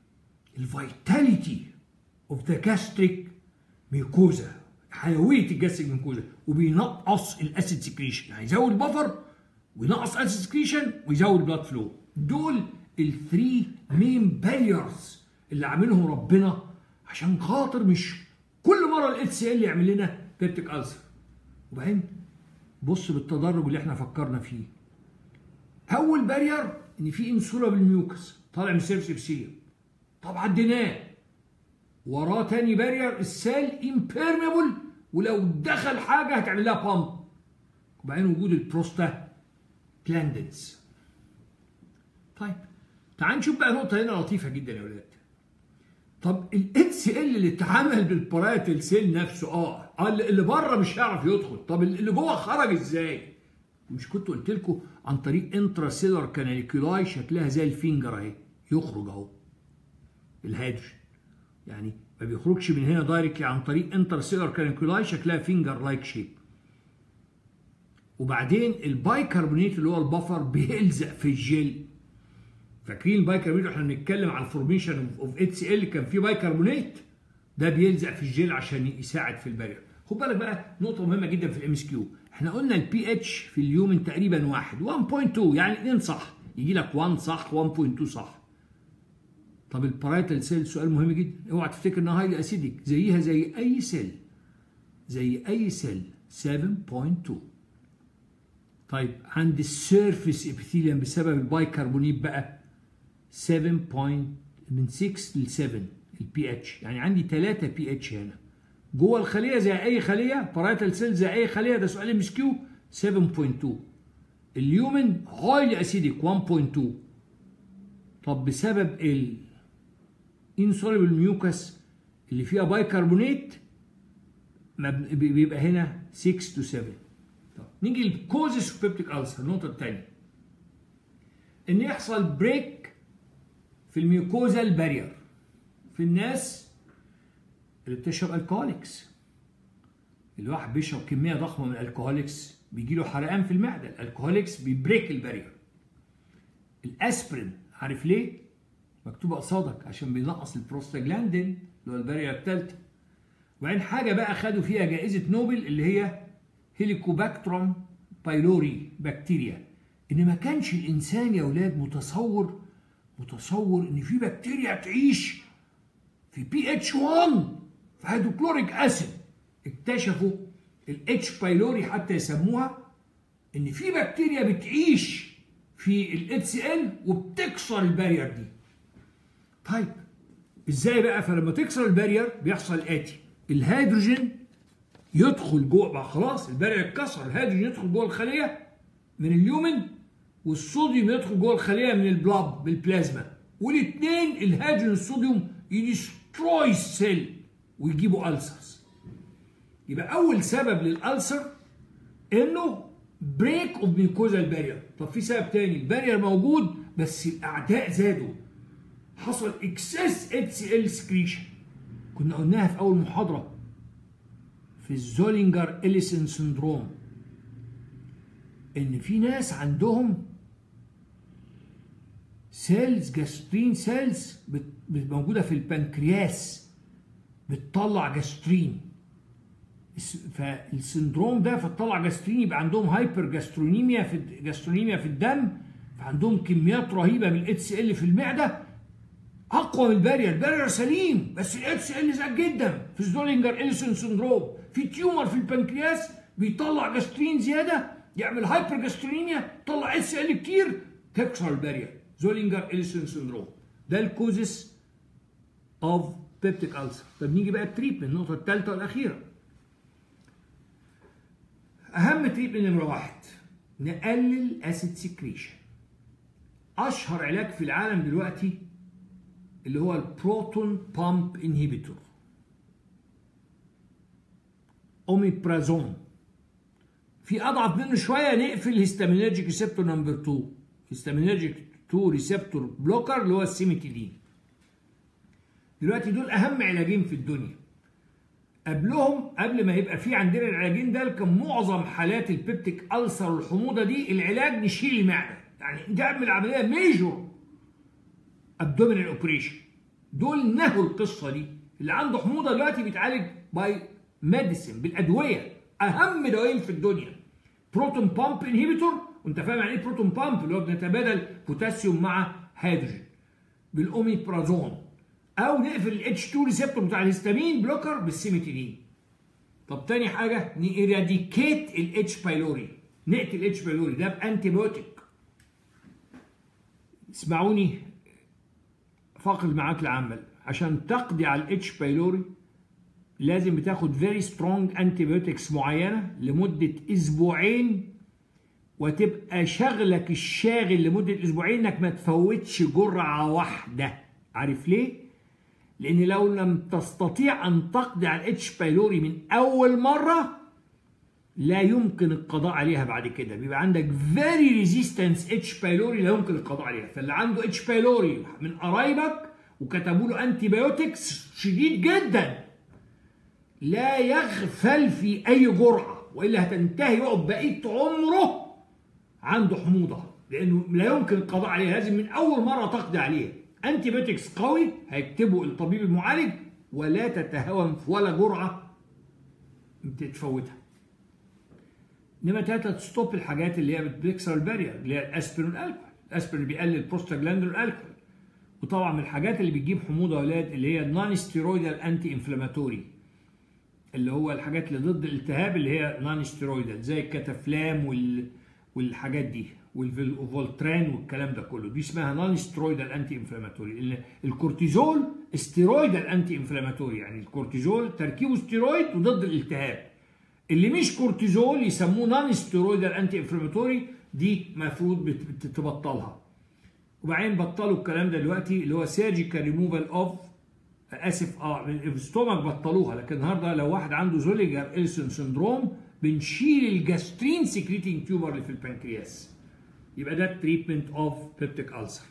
الفيتاليتي اوف ذا جاستريك ميوكوزا حيويه الجاستريك ميوكوزا وبينقص الاسيد سكريشن يعني يزود بفر وينقص اسيد سكريشن ويزود بلاد فلو دول الثري مين باريرز اللي عاملهم ربنا عشان خاطر مش كل مره الاتش سي ال يعمل لنا بيبتيك ألسر وبعدين بص بالتدرج اللي احنا فكرنا فيه اول بارير ان في انسولا بالميوكس طالع من السيرفس ابسيليوم طب عديناه وراه تاني بارير السيل امبيرميبل ولو دخل حاجه هتعمل لها بامب وبعدين وجود البروستا كلاندنز طيب تعال نشوف بقى نقطه هنا لطيفه جدا يا ولاد طب الاتش ال اللي اتعمل بالباراتل سيل نفسه اه اللي بره مش هيعرف يدخل طب اللي جوه خرج ازاي مش كنت قلت لكم عن طريق انترا سيلر كاناليكولاي شكلها زي الفينجر اهي يخرج اهو الهيدروجين يعني ما بيخرجش من هنا دايركتلي عن طريق انترا سيلر كاناليكولاي شكلها فينجر لايك شيب وبعدين البايكربونات اللي هو البفر بيلزق في الجل فاكرين البايكربونات احنا بنتكلم على الفورميشن اوف اتش ال كان في بايكربونات ده بيلزق في الجل عشان يساعد في البارير خد بالك بقى نقطه مهمه جدا في الام اس كيو احنا قلنا البي اتش في اليومن تقريبا واحد 1.2 يعني 2 صح يجي لك 1 صح 1.2 صح طب البارايتال سيل سؤال مهم جدا اوعى تفتكر انها هايلي اسيدك زيها زي اي سيل زي اي سيل 7.2 طيب عند السيرفيس ابيثيليوم بسبب البايكربونيت بقى 7 بوينت من 6 ل 7 البي اتش يعني عندي 3 بي اتش هنا جوه الخليه زي اي خليه بارايتال سيل زي اي خليه ده سؤال ام اس كيو 7.2 اليومن هايلي اسيديك 1.2 طب بسبب ال insoluble ميوكس اللي فيها بايكربونات بيبقى هنا 6 to 7 طب نيجي للكوزز اوف بيبتيك ألسر النقطة الثانية إن يحصل بريك في الميوكوزال بارير في الناس اللي بتشرب الكهوليكس الواحد بيشرب كمية ضخمة من الكهوليكس بيجي له حرقان في المعدة الكهوليكس بيبريك البارير الاسبرين عارف ليه؟ مكتوبة قصادك عشان بينقص البروستاجلاندين اللي هو البارير الثالثة وبعدين حاجة بقى خدوا فيها جائزة نوبل اللي هي هيليكوباكتروم بايلوري بكتيريا ان ما كانش الانسان يا اولاد متصور متصور ان في بكتيريا تعيش في بي اتش 1 في هيدروكلوريك اسيد اكتشفوا الاتش بايلوري حتى يسموها ان في بكتيريا بتعيش في الاتش ال وبتكسر البارير دي طيب ازاي بقى فلما تكسر البارير بيحصل الاتي الهيدروجين يدخل جوه بقى خلاص البارير اتكسر الهيدروجين يدخل جوه الخليه من اليومن والصوديوم يدخل جوه الخليه من البلاب بالبلازما والاثنين الهيدروجين والصوديوم يدستروي السيل ويجيبوا ألسرز يبقى أول سبب للألسر إنه بريك اوف ميوكوزال بارير طب في سبب تاني البارير موجود بس الأعداء زادوا حصل اكسس اتش سي ال سكريشن كنا قلناها في أول محاضرة في الزولينجر إليسون سندروم إن في ناس عندهم سيلز جاسترين سيلز موجودة في البنكرياس بتطلع جاسترين فالسندروم ده فتطلع جاسترين يبقى عندهم هايبر جاسترونيميا في جاسترونيميا في الدم فعندهم كميات رهيبه من الاتش ال في المعده اقوى من البارير البارير سليم بس الاتش ال زاد جدا في زولينجر اليسون سندروم في تيومر في البنكرياس بيطلع جاسترين زياده يعمل هايبر جاسترونيميا طلع اتش ال كتير تكسر البارير زولينجر اليسون سندروم ده الكوزس اوف بيبتيك ألسر طب نيجي بقى التريتمنت النقطة الثالثة والأخيرة أهم تريتمنت نمرة واحد نقلل أسيد سكريشن أشهر علاج في العالم دلوقتي اللي هو البروتون بامب انهيبيتور اوميبرازون في اضعف منه شويه نقفل هيستامينرجيك ريسبتور نمبر 2 هيستامينرجيك 2 ريسبتور بلوكر اللي هو السيميتيدين دلوقتي دول اهم علاجين في الدنيا قبلهم قبل ما يبقى في عندنا العلاجين ده كان معظم حالات البيبتيك ألسر والحموضه دي العلاج نشيل المعده يعني نعمل عمليه ميجور ابدومينال اوبريشن دول نهوا القصه دي اللي عنده حموضه دلوقتي بيتعالج باي ميديسن بالادويه اهم دوايين في الدنيا بروتون بامب انهيبيتور وانت فاهم يعني ايه بروتون بامب اللي هو بنتبادل بوتاسيوم مع هيدروجين بالاوميبرازون او نقفل الاتش 2 ريسبتور بتاع الهستامين بلوكر بالسيميتيدين طب تاني حاجه نيراديكيت الاتش بايلوري نقتل الاتش بايلوري ده بانتي بيوتيك اسمعوني فاقد معاك العمل عشان تقضي على الاتش بايلوري لازم بتاخد فيري سترونج انتي بيوتكس معينه لمده اسبوعين وتبقى شغلك الشاغل لمده اسبوعين انك ما تفوتش جرعه واحده عارف ليه؟ لان لو لم تستطيع ان تقضي على الاتش بايلوري من اول مره لا يمكن القضاء عليها بعد كده بيبقى عندك فيري ريزيستنس اتش بايلوري لا يمكن القضاء عليها فاللي عنده اتش بايلوري من قرايبك وكتبوا له انتي بايوتكس شديد جدا لا يغفل في اي جرعه والا هتنتهي يقعد بقيه عمره عنده حموضه لانه لا يمكن القضاء عليها لازم من اول مره تقضي عليها انتي بايوتكس قوي هيكتبه الطبيب المعالج ولا تتهاون في ولا جرعه تفوتها انما ثلاثه تستوب الحاجات اللي هي بتكسر البارير اللي هي الاسبرين والالكول الاسبرين بيقلل البروستاجلاندين والالكول وطبعا من الحاجات اللي بتجيب حموضه يا اولاد اللي هي النون ستيرويدال انتي انفلاماتوري اللي هو الحاجات اللي ضد الالتهاب اللي هي نون ستيرويدال زي الكتافلام وال والحاجات دي والفولتران والكلام ده كله دي اسمها نون سترويدال انتي انفلاماتوري الكورتيزول ستيرويدال انتي انفلاماتوري يعني الكورتيزول تركيبه ستيرويد وضد الالتهاب اللي مش كورتيزول يسموه نون ستيرويدال انتي انفلاماتوري دي المفروض تبطلها وبعدين بطلوا الكلام ده دلوقتي اللي هو سيرجيكال ريموفال اوف اسف اه الستومك بطلوها لكن النهارده لو واحد عنده زوليجر إلسون سندروم بنشيل الجاسترين سكريتنج تيوبر اللي في البنكرياس يبقى ده التريتمنت اوف بيبتيك ألسر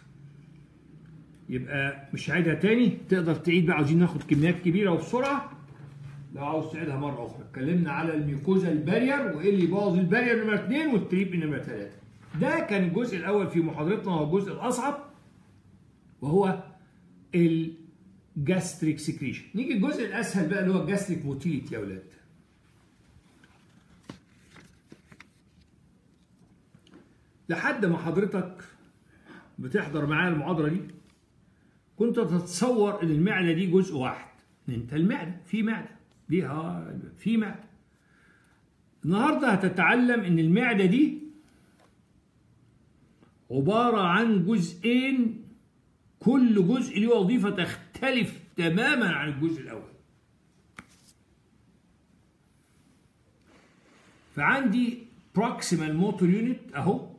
يبقى مش هعيدها تاني تقدر تعيد بقى عاوزين ناخد كميات كبيره وبسرعه لو عاوز تعيدها مره اخرى اتكلمنا على الميوكوزا البارير وايه اللي يبوظ البارير نمره اثنين والتريتمنت نمره ثلاثه ده كان الجزء الاول في محاضرتنا وهو الجزء الاصعب وهو الجاستريك سكريشن نيجي الجزء الاسهل بقى اللي هو الجاستريك موتيليتي يا اولاد لحد ما حضرتك بتحضر معايا المحاضرة دي كنت تتصور ان المعدة دي جزء واحد انت المعدة في معدة ليها في معدة النهاردة هتتعلم ان المعدة دي عبارة عن جزئين كل جزء له وظيفة تختلف تماما عن الجزء الأول فعندي proximal motor unit أهو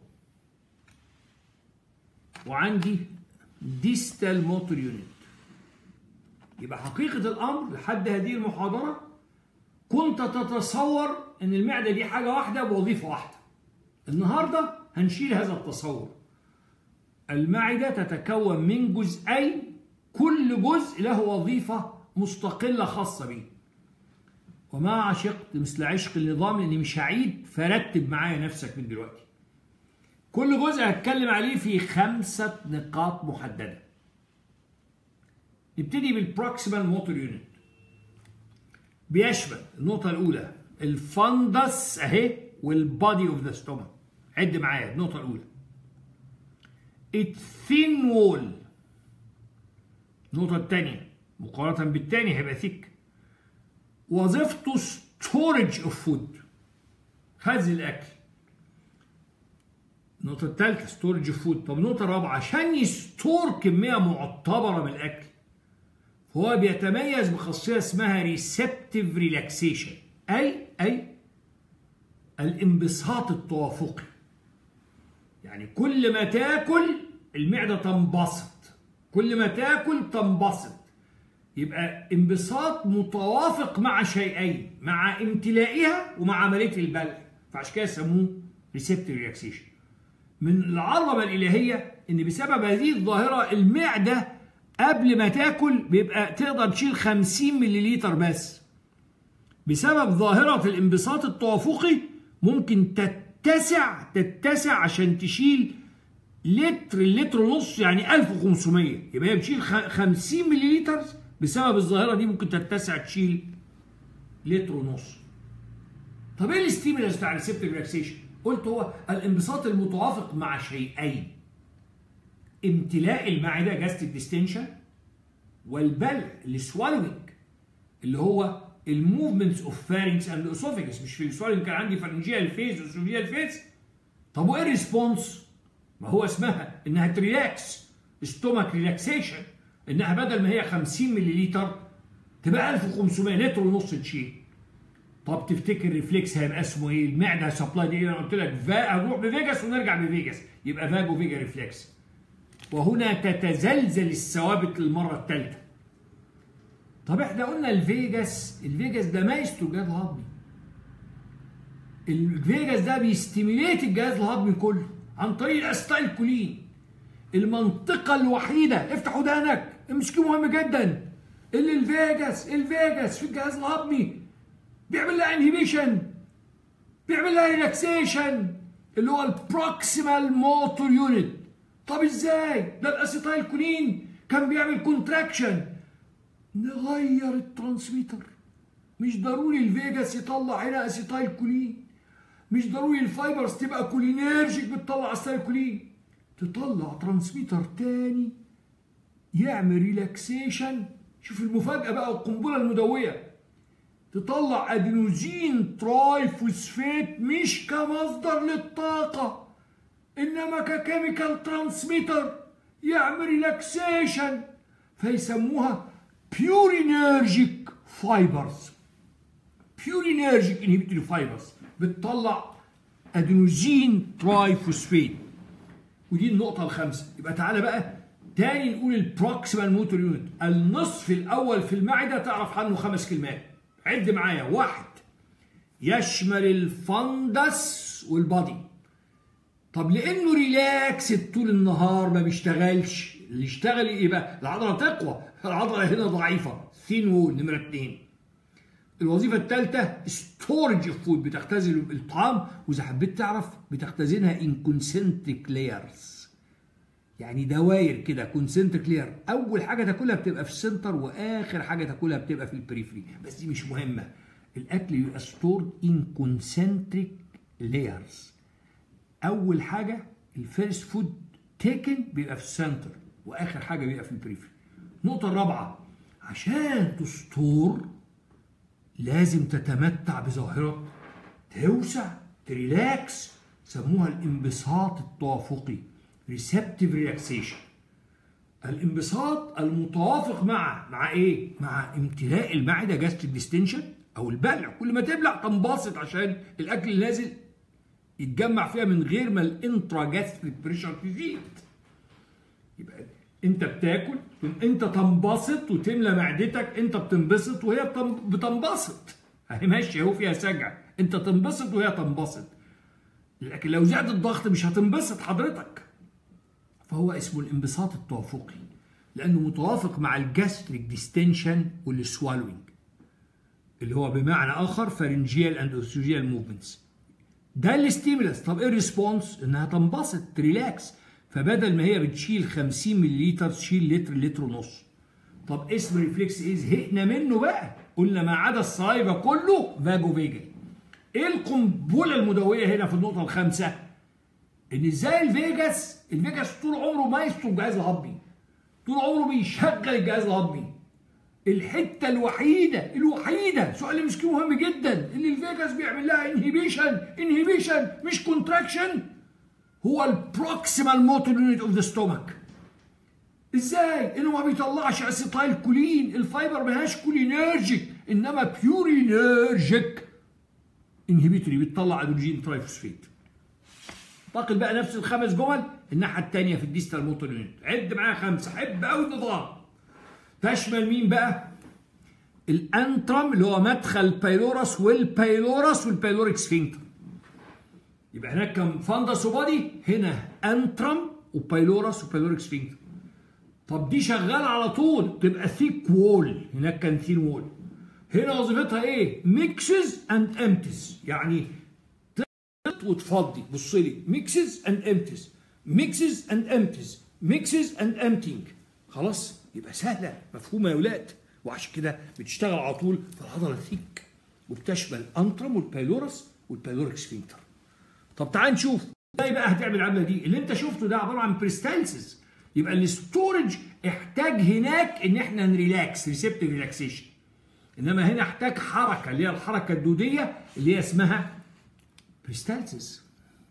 وعندي ديستال موتور يونت يبقى حقيقة الأمر لحد هذه المحاضرة كنت تتصور أن المعدة دي حاجة واحدة بوظيفة واحدة النهاردة هنشيل هذا التصور المعدة تتكون من جزئين كل جزء له وظيفة مستقلة خاصة به وما عشقت مثل عشق النظام لأني مش هعيد فرتب معايا نفسك من دلوقتي كل جزء هتكلم عليه في خمسة نقاط محددة نبتدي بالبروكسيمال موتور يونت بيشمل النقطة الأولى الفندس أهي والبادي أوف ذا ستومك عد معايا النقطة الأولى الثين وول النقطة الثانية مقارنة بالثاني هيبقى ثيك وظيفته ستورج اوف فود خزن الأكل النقطة الثالثة ستورج فود طب النقطة الرابعة عشان يستور كمية معتبرة من الأكل فهو بيتميز بخاصية اسمها ريسبتيف ريلاكسيشن أي أي الانبساط التوافقي يعني كل ما تاكل المعدة تنبسط كل ما تاكل تنبسط يبقى انبساط متوافق مع شيئين مع امتلائها ومع عملية البلع فعشان كده يسموه ريسبتيف ريلاكسيشن من العظمة الإلهية إن بسبب هذه الظاهرة المعدة قبل ما تاكل بيبقى تقدر تشيل 50 ملليلتر بس بسبب ظاهرة الانبساط التوافقي ممكن تتسع تتسع عشان تشيل لتر اللتر ونص يعني 1500 يبقى هي بتشيل 50 ملليلتر بسبب الظاهرة دي ممكن تتسع تشيل لتر ونص طب ايه الستيمولس بتاع الريسبتيف ريلاكسيشن؟ قلت هو الانبساط المتوافق مع شيئين امتلاء المعدة جاستيك ديستنشن والبلع السوالوينج اللي هو الموفمنتس اوف فارنكس اند اسوفيجس مش في السوالوينج كان عندي فرنجيال فيز واسوفيجيال فيز طب وايه الريسبونس؟ ما هو اسمها انها تريلاكس ستومك ريلاكسيشن انها بدل ما هي 50 ملليلتر تبقى 1500 لتر ونص تشيل طب تفتكر ريفلكس هيبقى اسمه ايه؟ المعده سبلاي دي انا قلت لك فا هنروح بفيجاس ونرجع بفيجاس يبقى فاجو فيجا ريفلكس. وهنا تتزلزل الثوابت للمره الثالثه. طب احنا قلنا الفيجاس الفيجاس ده مايسترو الجهاز الهضمي. الفيجاس ده بيستيميليت الجهاز الهضمي كله عن طريق الاستايل كولين. المنطقه الوحيده افتح ودانك امسكيه مهم جدا اللي الفيجاس الفيجاس في الجهاز الهضمي بيعمل لها انهبيشن بيعمل لها ريلاكسيشن اللي هو البروكسيمال موتور يونت طب ازاي ده الاسيتايل كولين كان بيعمل كونتراكشن نغير الترانسميتر مش ضروري الفيجاس يطلع هنا اسيتايل كولين مش ضروري الفايبرز تبقى كولينيرجيك بتطلع اسيتايل كولين تطلع ترانسميتر تاني يعمل ريلاكسيشن شوف المفاجأة بقى القنبلة المدوية تطلع ادينوزين تراي فوسفات مش كمصدر للطاقة انما ككيميكال ترانسميتر يعمل ريلاكسيشن فيسموها بيورينرجيك فايبرز بيورينرجيك انهبيتوري فايبرز بتطلع ادينوزين تراي فوسفيت ودي النقطة الخامسة يبقى تعالى بقى تاني نقول البروكسيمال موتور يونت النصف الأول في المعدة تعرف عنه خمس كلمات عد معايا واحد يشمل الفندس والبادي طب لانه ريلاكس طول النهار ما بيشتغلش اللي يشتغل ايه بقى العضله تقوى العضله هنا ضعيفه ثين وول نمره اثنين الوظيفه الثالثه ستورج اوف فود بتختزن الطعام واذا حبيت تعرف بتختزنها ان كونسنتريك لايرز يعني دواير كده كونسنتريك لاير اول حاجه تاكلها بتبقى في السنتر واخر حاجه تاكلها بتبقى في البريفري بس دي مش مهمه الاكل يبقى ستورد ان كونسنتريك لايرز اول حاجه الفيرست فود تيكن بيبقى في السنتر واخر حاجه بيبقى في البريفري النقطه الرابعه عشان تستور لازم تتمتع بظاهره توسع تريلاكس سموها الانبساط التوافقي ريسبتيف ريلاكسيشن الانبساط المتوافق مع مع ايه مع امتلاء المعده جاستريك ديستنشن او البلع كل ما تبلع تنبسط عشان الاكل اللي نازل يتجمع فيها من غير ما الانترا جاستريك بريشر تزيد يبقى انت بتاكل انت تنبسط وتملى معدتك انت بتنبسط وهي بتنبسط اهي ماشيه اهو فيها سجع انت تنبسط وهي تنبسط لكن لو زاد الضغط مش هتنبسط حضرتك فهو اسمه الانبساط التوافقي لانه متوافق مع الجاستريك ديستنشن والسوالوينج اللي هو بمعنى اخر فارنجيال اند اوسوجيال موفمنتس ده الستيمولس طب ايه الريسبونس انها تنبسط تريلاكس فبدل ما هي بتشيل 50 مللي تشيل لتر لتر ونص طب اسم ريفلكس ايه زهقنا منه بقى قلنا ما عدا الصايبه كله فاجو فيجل ايه القنبله المدويه هنا في النقطه الخامسه ان ازاي الفيجاس الفيجاس طول عمره مايسترو الجهاز الهضمي طول عمره بيشغل الجهاز الهضمي الحته الوحيده الوحيده سؤال مسكين مهم جدا اللي الفيجاس بيعمل لها انهبيشن انهبيشن مش كونتراكشن هو البروكسيمال موتور يونت اوف ذا ستومك ازاي انه ما بيطلعش اسيتايل كولين الفايبر ما هياش كولينرجيك انما بيورينرجيك انهبيتوري بتطلع ادروجين ترايفوسفيت انتقل بقى نفس الخمس جمل الناحيه الثانيه في الديستال موتور يونت عد معايا خمسه حب قوي النظام تشمل مين بقى الانترم اللي هو مدخل البايلورس والبايلورس والبايلوريك سفنكتر يبقى هناك كان فاندس وبادي هنا انترم وبايلورس وبايلوريك سفنكتر طب دي شغاله على طول تبقى ثيك وول هناك كان ثين وول هنا وظيفتها ايه ميكسز اند امتز يعني وتفضي بص لي ميكسز اند امتز ميكسز اند امتز ميكسز اند امتينج خلاص يبقى سهله مفهومه يا ولاد وعشان كده بتشتغل على طول في العضله ثيك وبتشمل انترم والبايلورس والبايلوريك سفنكتر طب تعال نشوف ازاي بقى هتعمل العمله دي اللي انت شفته ده عباره عن بريستالسيس يبقى الاستورج احتاج هناك ان احنا نريلاكس ريسبتيف ريلاكسيشن انما هنا احتاج حركه اللي هي الحركه الدوديه اللي هي اسمها بريستالسيس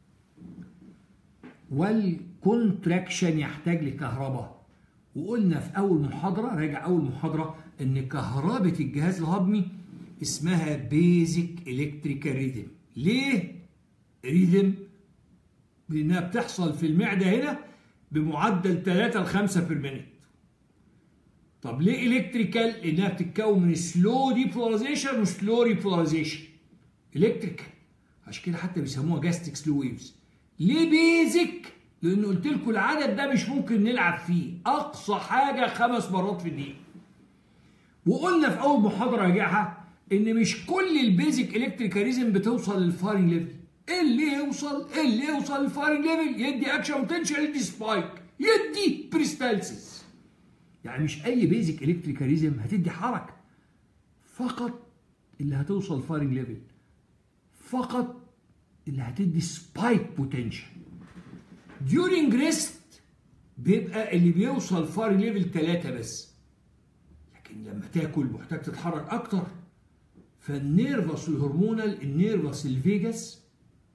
والكونتراكشن يحتاج لكهرباء وقلنا في اول محاضره راجع اول محاضره ان كهرباء الجهاز الهضمي اسمها بيزك الكتريكال ريدم ليه ريدم لانها بتحصل في المعده هنا بمعدل 3 ل 5 بير مينيت طب ليه الكتريكال لانها بتتكون من سلو ديبولاريزيشن وسلو ريبولاريزيشن الكتريكال عشان كده حتى بيسموها جاستيك سلو ويفز ليه بيزك لان قلت لكم العدد ده مش ممكن نلعب فيه اقصى حاجه خمس مرات في الدقيقه وقلنا في اول محاضره راجعها ان مش كل البيزك الكتريكاليزم بتوصل للفايرنج ليفل اللي يوصل اللي يوصل للفايرنج ليفل يدي اكشن بوتنشال يدي سبايك يدي بريستالسيس يعني مش اي بيزك الكتريكاليزم هتدي حركه فقط اللي هتوصل فايرنج ليفل فقط اللي هتدي سبايك بوتنشال during ريست بيبقى اللي بيوصل فار ليفل 3 بس لكن لما تاكل محتاج تتحرك اكتر فالنيرفس الهرمونال النيرفس الفيجاس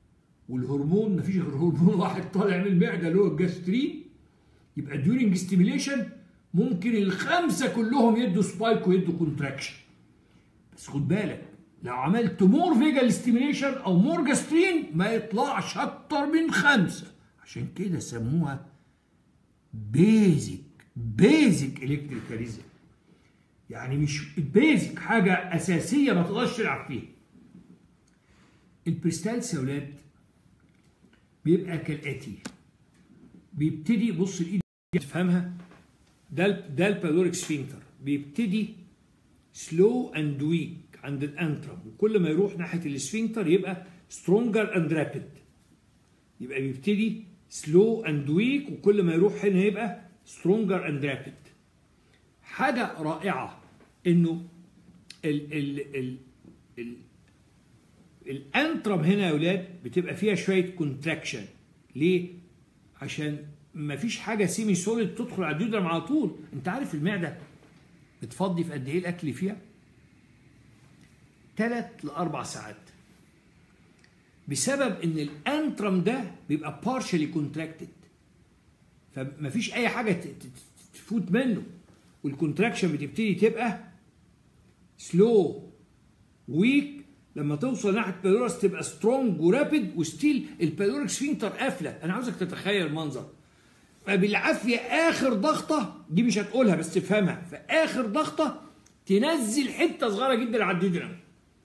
والهرمون مفيش غير هرمون واحد طالع من المعده اللي هو الجاسترين يبقى ديورنج ستيميليشن ممكن الخمسه كلهم يدوا سبايك ويدوا كونتراكشن بس خد بالك لو عملت مور فيجال ستيميليشن او مور جاسترين ما يطلعش اكتر من خمسه عشان كده سموها بيزك بيزك الكتريكاليزم يعني مش بيزك حاجه اساسيه ما تقدرش تلعب فيها البريستالس يا ولاد بيبقى كالاتي بيبتدي بص الايد تفهمها ده ال- ده البالوريك سفينكتر بيبتدي سلو اند ويك عند الانترم وكل ما يروح ناحيه السفينكتر يبقى سترونجر اند رابيد يبقى بيبتدي سلو اند ويك وكل ما يروح هنا يبقى سترونجر اند رابيد حاجه رائعه انه ال ال ال ال الانترم هنا يا اولاد بتبقى فيها شويه كونتراكشن ليه عشان ما فيش حاجه سيمي سوليد تدخل على الديودرم على طول انت عارف المعده بتفضي في قد ايه الاكل اللي فيها ثلاث لاربع ساعات بسبب ان الانترم ده بيبقى partially كونتراكتد فمفيش اي حاجه ت- ت- ت- تفوت منه والكونتراكشن بتبتدي تبقى سلو ويك لما توصل ناحيه البالورس تبقى سترونج ورابيد وستيل البالوريك سفينكتر قافله انا عاوزك تتخيل المنظر فبالعافيه اخر ضغطه دي مش هتقولها بس تفهمها فاخر ضغطه تنزل حته صغيره جدا على الديودرم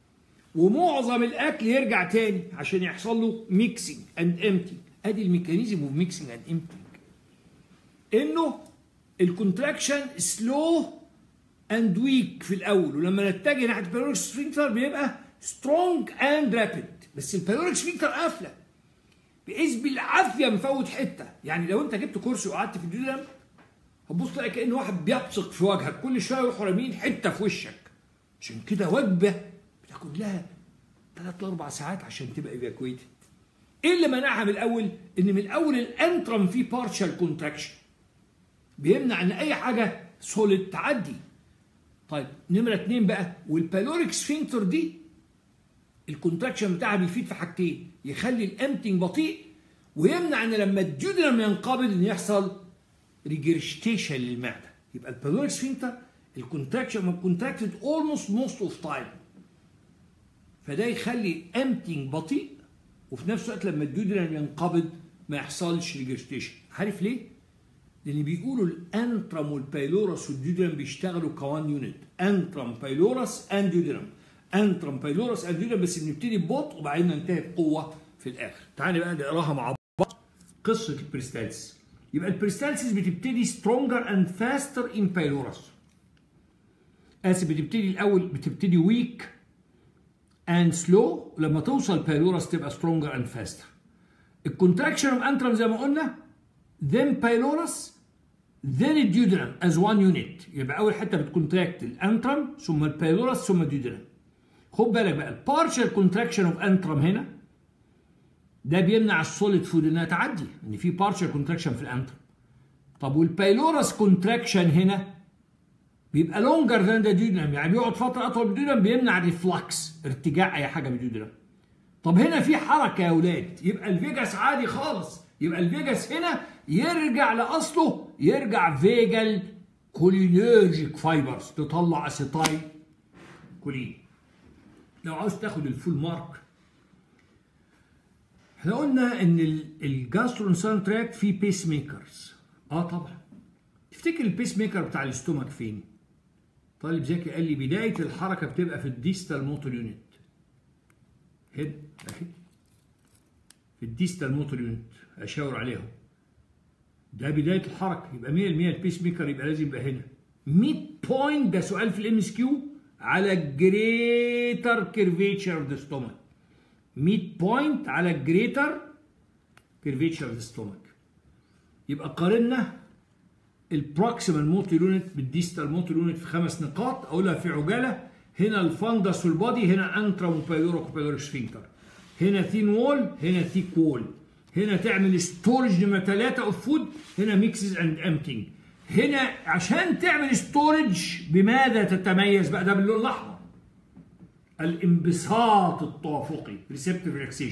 ومعظم الاكل يرجع تاني عشان يحصل له ميكسنج اند امتنج ادي الميكانيزم اوف ميكسنج اند امتنج انه الكونتراكشن سلو اند ويك في الاول ولما نتجه ناحيه البالوريك سفينكتر بيبقى سترونج اند رابيد بس البالوريك سفينكتر قافله بحيث بالعافيه مفوت حته يعني لو انت جبت كرسي وقعدت في الديودرم هتبص تلاقي كأن واحد بيبصق في وجهك كل شويه يروح رامين حته في وشك عشان كده وجبه بتاخد لها ثلاث لاربع ساعات عشان تبقى ايفاكويتد ايه اللي منعها من الاول؟ ان من الاول الانترم فيه بارشال كونتراكشن بيمنع ان اي حاجه سوليد تعدي طيب نمره اتنين بقى والبالوريك سفينكتر دي الكونتراكشن بتاعها بيفيد في حاجتين يخلي الامتنج بطيء ويمنع ان لما الجدرم ينقبض ان يحصل ريجرشتيشن للمعده يبقى البالوريك سفينكتر الكونتراكشن كونتراكتد اولموست موست اوف تايم فده يخلي الامتنج بطيء وفي نفس الوقت لما الجدرم ينقبض ما يحصلش ريجرشتيشن عارف ليه؟ لان بيقولوا الانترم والبايلورس والديودرم بيشتغلوا كوان يونت انترم بايلورس اند ديودرم انترم بايلورس اند ديودرم بس بنبتدي ببطء وبعدين ننتهي بقوه في الاخر تعالى بقى نقراها مع بعض قصه البريستالسيس يبقى البريستالسيس بتبتدي سترونجر اند فاستر ان بايلورس اسف بتبتدي الاول بتبتدي ويك اند سلو لما توصل بايلورس تبقى سترونجر اند فاستر الكونتراكشن اوف انترم زي ما قلنا then pylorus then الديودرم as one unit يبقى اول حته بتكونتراكت الانترم ثم البايلورس ثم الديودرم خد بالك بقى البارشال كونتراكشن اوف انترم هنا ده بيمنع السوليد فود انها تعدي ان في بارشال كونتراكشن في الانترم طب والبايلورس كونتراكشن هنا بيبقى لونجر ذان ذا ديودرم يعني بيقعد فتره اطول من الديودرم بيمنع الريفلكس ارتجاع اي حاجه من الديودرم طب هنا في حركه يا اولاد يبقى الفيجاس عادي خالص يبقى الفيجاس هنا يرجع لاصله يرجع فيجال كولينيرجيك فايبرز تطلع اسيتايل كولين لو عاوز تاخد الفول مارك احنا قلنا ان الجاسترونسان تراكت فيه بيس ميكرز اه طبعا تفتكر البيس ميكر بتاع الاستومك فين طالب ذكي قال لي بدايه الحركه بتبقى في الديستال موتور يونت هنا اهي في الديستال موتور يونت اشاور عليهم ده بدايه الحركه يبقى 100% البيس ميكر يبقى لازم يبقى هنا 100 بوينت ده سؤال في الام اس كيو على الجريتر كيرفيتشر اوف ذا ستومك 100 بوينت على الجريتر كيرفيتشر اوف ذا ستومك يبقى قارنا البروكسيمال موتور يونت بالديستال موتور يونت في خمس نقاط اقولها في عجاله هنا الفندس والبادي هنا انترا وبايلوريك وبايلوريك سفينكتر هنا ثين وول هنا ثيك وول هنا تعمل ستورج نمره 3 اوف فود هنا ميكسز اند امتنج هنا عشان تعمل ستورج بماذا تتميز بقى ده باللون الاحمر الانبساط التوافقي ريسبتيف ريلاكسيشن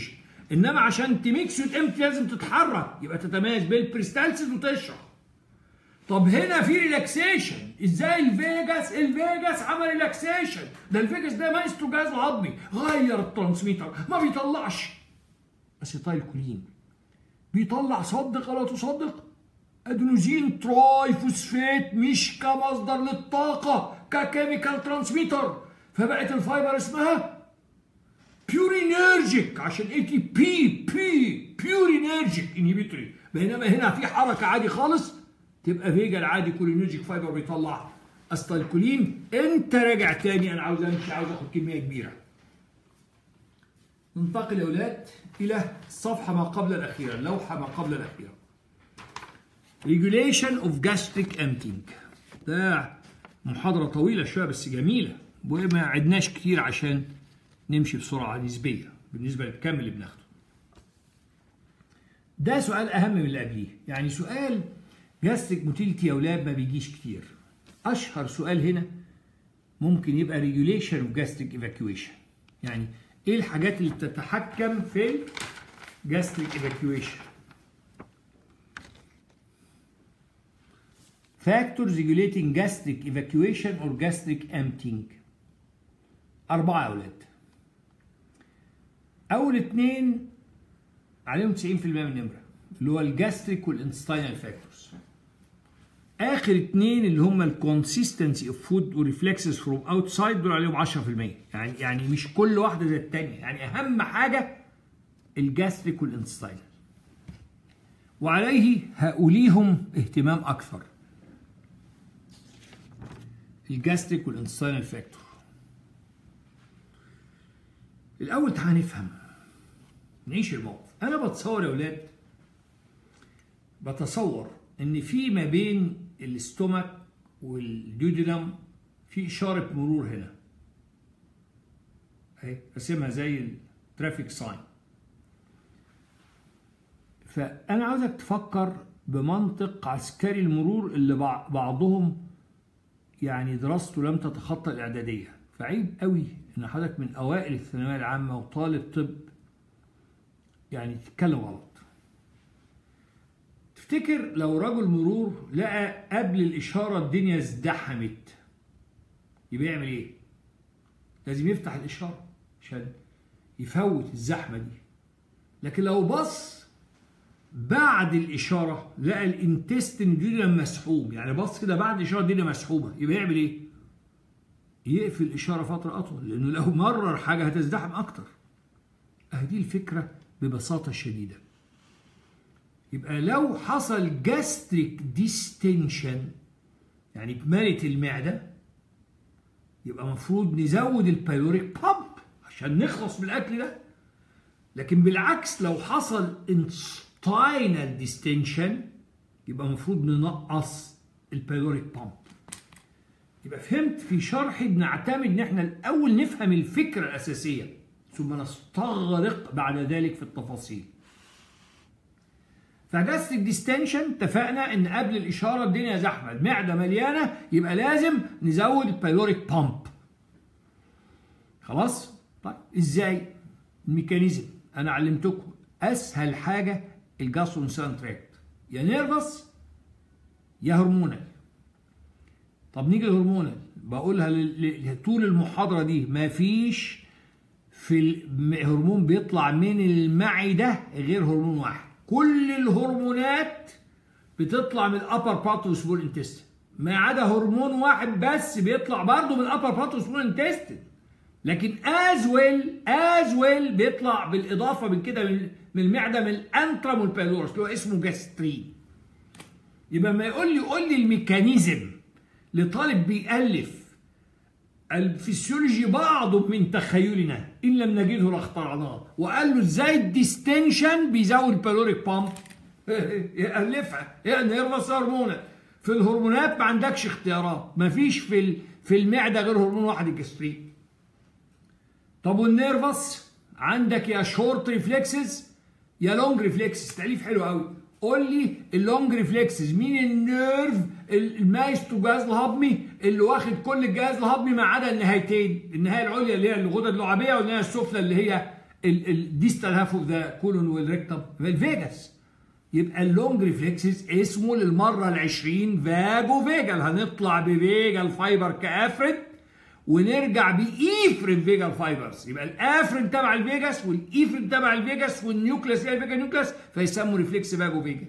انما عشان تميكس وتمت لازم تتحرك يبقى تتميز بالبريستالسيس وتشرح طب هنا في ريلاكسيشن ازاي الفيجاس الفيجاس عمل ريلاكسيشن ده الفيجاس ده مايسترو جهاز عظمي غير الترانسميتر ما بيطلعش اسيتايل كولين بيطلع صدق ولا تصدق ادينوزين تراي فوسفات مش كمصدر للطاقه ككيميكال ترانسميتر فبقت الفايبر اسمها بيورينيرجيك عشان اي تي بي بي بيورينيرجيك انهبيتوري بينما هنا في حركه عادي خالص تبقى فيجا العادي كولينرجيك فايبر بيطلع استالكولين انت راجع تاني انا عاوز امشي عاوز اخد كميه كبيره ننتقل يا اولاد الى الصفحه ما قبل الاخيره اللوحه ما قبل الاخيره regulation of gastric emptying ده محاضرة طويلة شوية بس جميلة وما عدناش كتير عشان نمشي بسرعة نسبية بالنسبة للكم اللي بناخده ده سؤال أهم من اللي قبليه يعني سؤال جاستريك موتيلتي يا أولاد ما بيجيش كتير أشهر سؤال هنا ممكن يبقى regulation of gastric evacuation يعني إيه الحاجات اللي بتتحكم في gastric evacuation factors regulating gastric evacuation or gastric emptying أربعة يا أولاد أول اتنين عليهم 90% من النمرة اللي هو الجاستريك والانستاينال فاكتورز آخر اتنين اللي هم الكونسيستنسي اوف فود وريفلكسز فروم اوتسايد دول عليهم 10% يعني يعني مش كل واحدة زي التانية يعني أهم حاجة الجاستريك والانستاينال وعليه هأوليهم اهتمام أكثر الجاستريك والانستاينال فاكتور الاول تعال نفهم نعيش الموقف انا بتصور يا اولاد بتصور ان في ما بين الاستومك والديودينم في اشاره مرور هنا اهي رسمها زي الترافيك ساين فانا عاوزك تفكر بمنطق عسكري المرور اللي بعضهم يعني دراسته لم تتخطى الإعدادية فعيب قوي إن حضرتك من أوائل الثانوية العامة وطالب طب يعني تتكلم غلط تفتكر لو رجل مرور لقى قبل الإشارة الدنيا ازدحمت يبقى يعمل إيه؟ لازم يفتح الإشارة عشان يفوت الزحمة دي لكن لو بص بعد الاشاره لقى الانتستين الدنيا مسحوب يعني بص كده بعد الاشاره الدنيا مسحوبه يبقى يعمل ايه؟ يقفل الاشاره فتره اطول لانه لو مرر حاجه هتزدحم اكتر. اهي الفكره ببساطه شديده. يبقى لو حصل جاستريك ديستنشن يعني اتملت المعده يبقى المفروض نزود البايوريك بامب عشان نخلص من الاكل ده. لكن بالعكس لو حصل spinal distension يبقى المفروض ننقص البيلوريك بامب يبقى فهمت في شرحي بنعتمد ان احنا الاول نفهم الفكره الاساسيه ثم نستغرق بعد ذلك في التفاصيل فجاستريك ديستنشن اتفقنا ان قبل الاشاره الدنيا زحمه المعده مليانه يبقى لازم نزود البيلوريك بامب خلاص طيب ازاي الميكانيزم انا علمتكم اسهل حاجه الجاسترونسان تراكت يا نيرفس يا هرمونال طب نيجي للهرمونال بقولها طول المحاضره دي مفيش في الهرمون بيطلع من المعده غير هرمون واحد كل الهرمونات بتطلع من الابر بارت وسمول انتستين ما عدا هرمون واحد بس بيطلع برضه من الابر بارت وسمول انتستين لكن از ويل از ويل بيطلع بالاضافه من كده من المعده من الانترم والبيلورس اللي هو اسمه جاسترين يبقى ما يقول لي قول لي الميكانيزم لطالب بيألف الفسيولوجي بعض من تخيلنا ان لم نجده لاخترعناه وقال له ازاي الديستنشن بيزود البيلوريك بامب يألفها هي نيرفس هرمونات في الهرمونات ما عندكش اختيارات ما فيش في في المعده غير هرمون واحد الجسترين طب والنيرفس عندك يا شورت ريفلكسز يا لونج ريفلكسز تأليف حلو قوي قول لي اللونج ريفلكسز مين النيرف المايسترو جهاز الهضمي اللي واخد كل الجهاز الهضمي ما عدا النهايتين النهايه العليا اللي هي الغدد اللعابيه والنهايه السفلى اللي هي الديستال هاف اوف ذا كولون والريكتم الفيجاس يبقى اللونج ريفلكسز اسمه للمره ال 20 فاجو فيجال هنطلع بفيجال فايبر كافرد ونرجع بايفرين فيجال فايبرز يبقى الافرين تبع الفيجاس والايفرين تبع الفيجاس والنيوكليس هي الفيجا نيوكليس فيسموا ريفلكس فاجو فيجا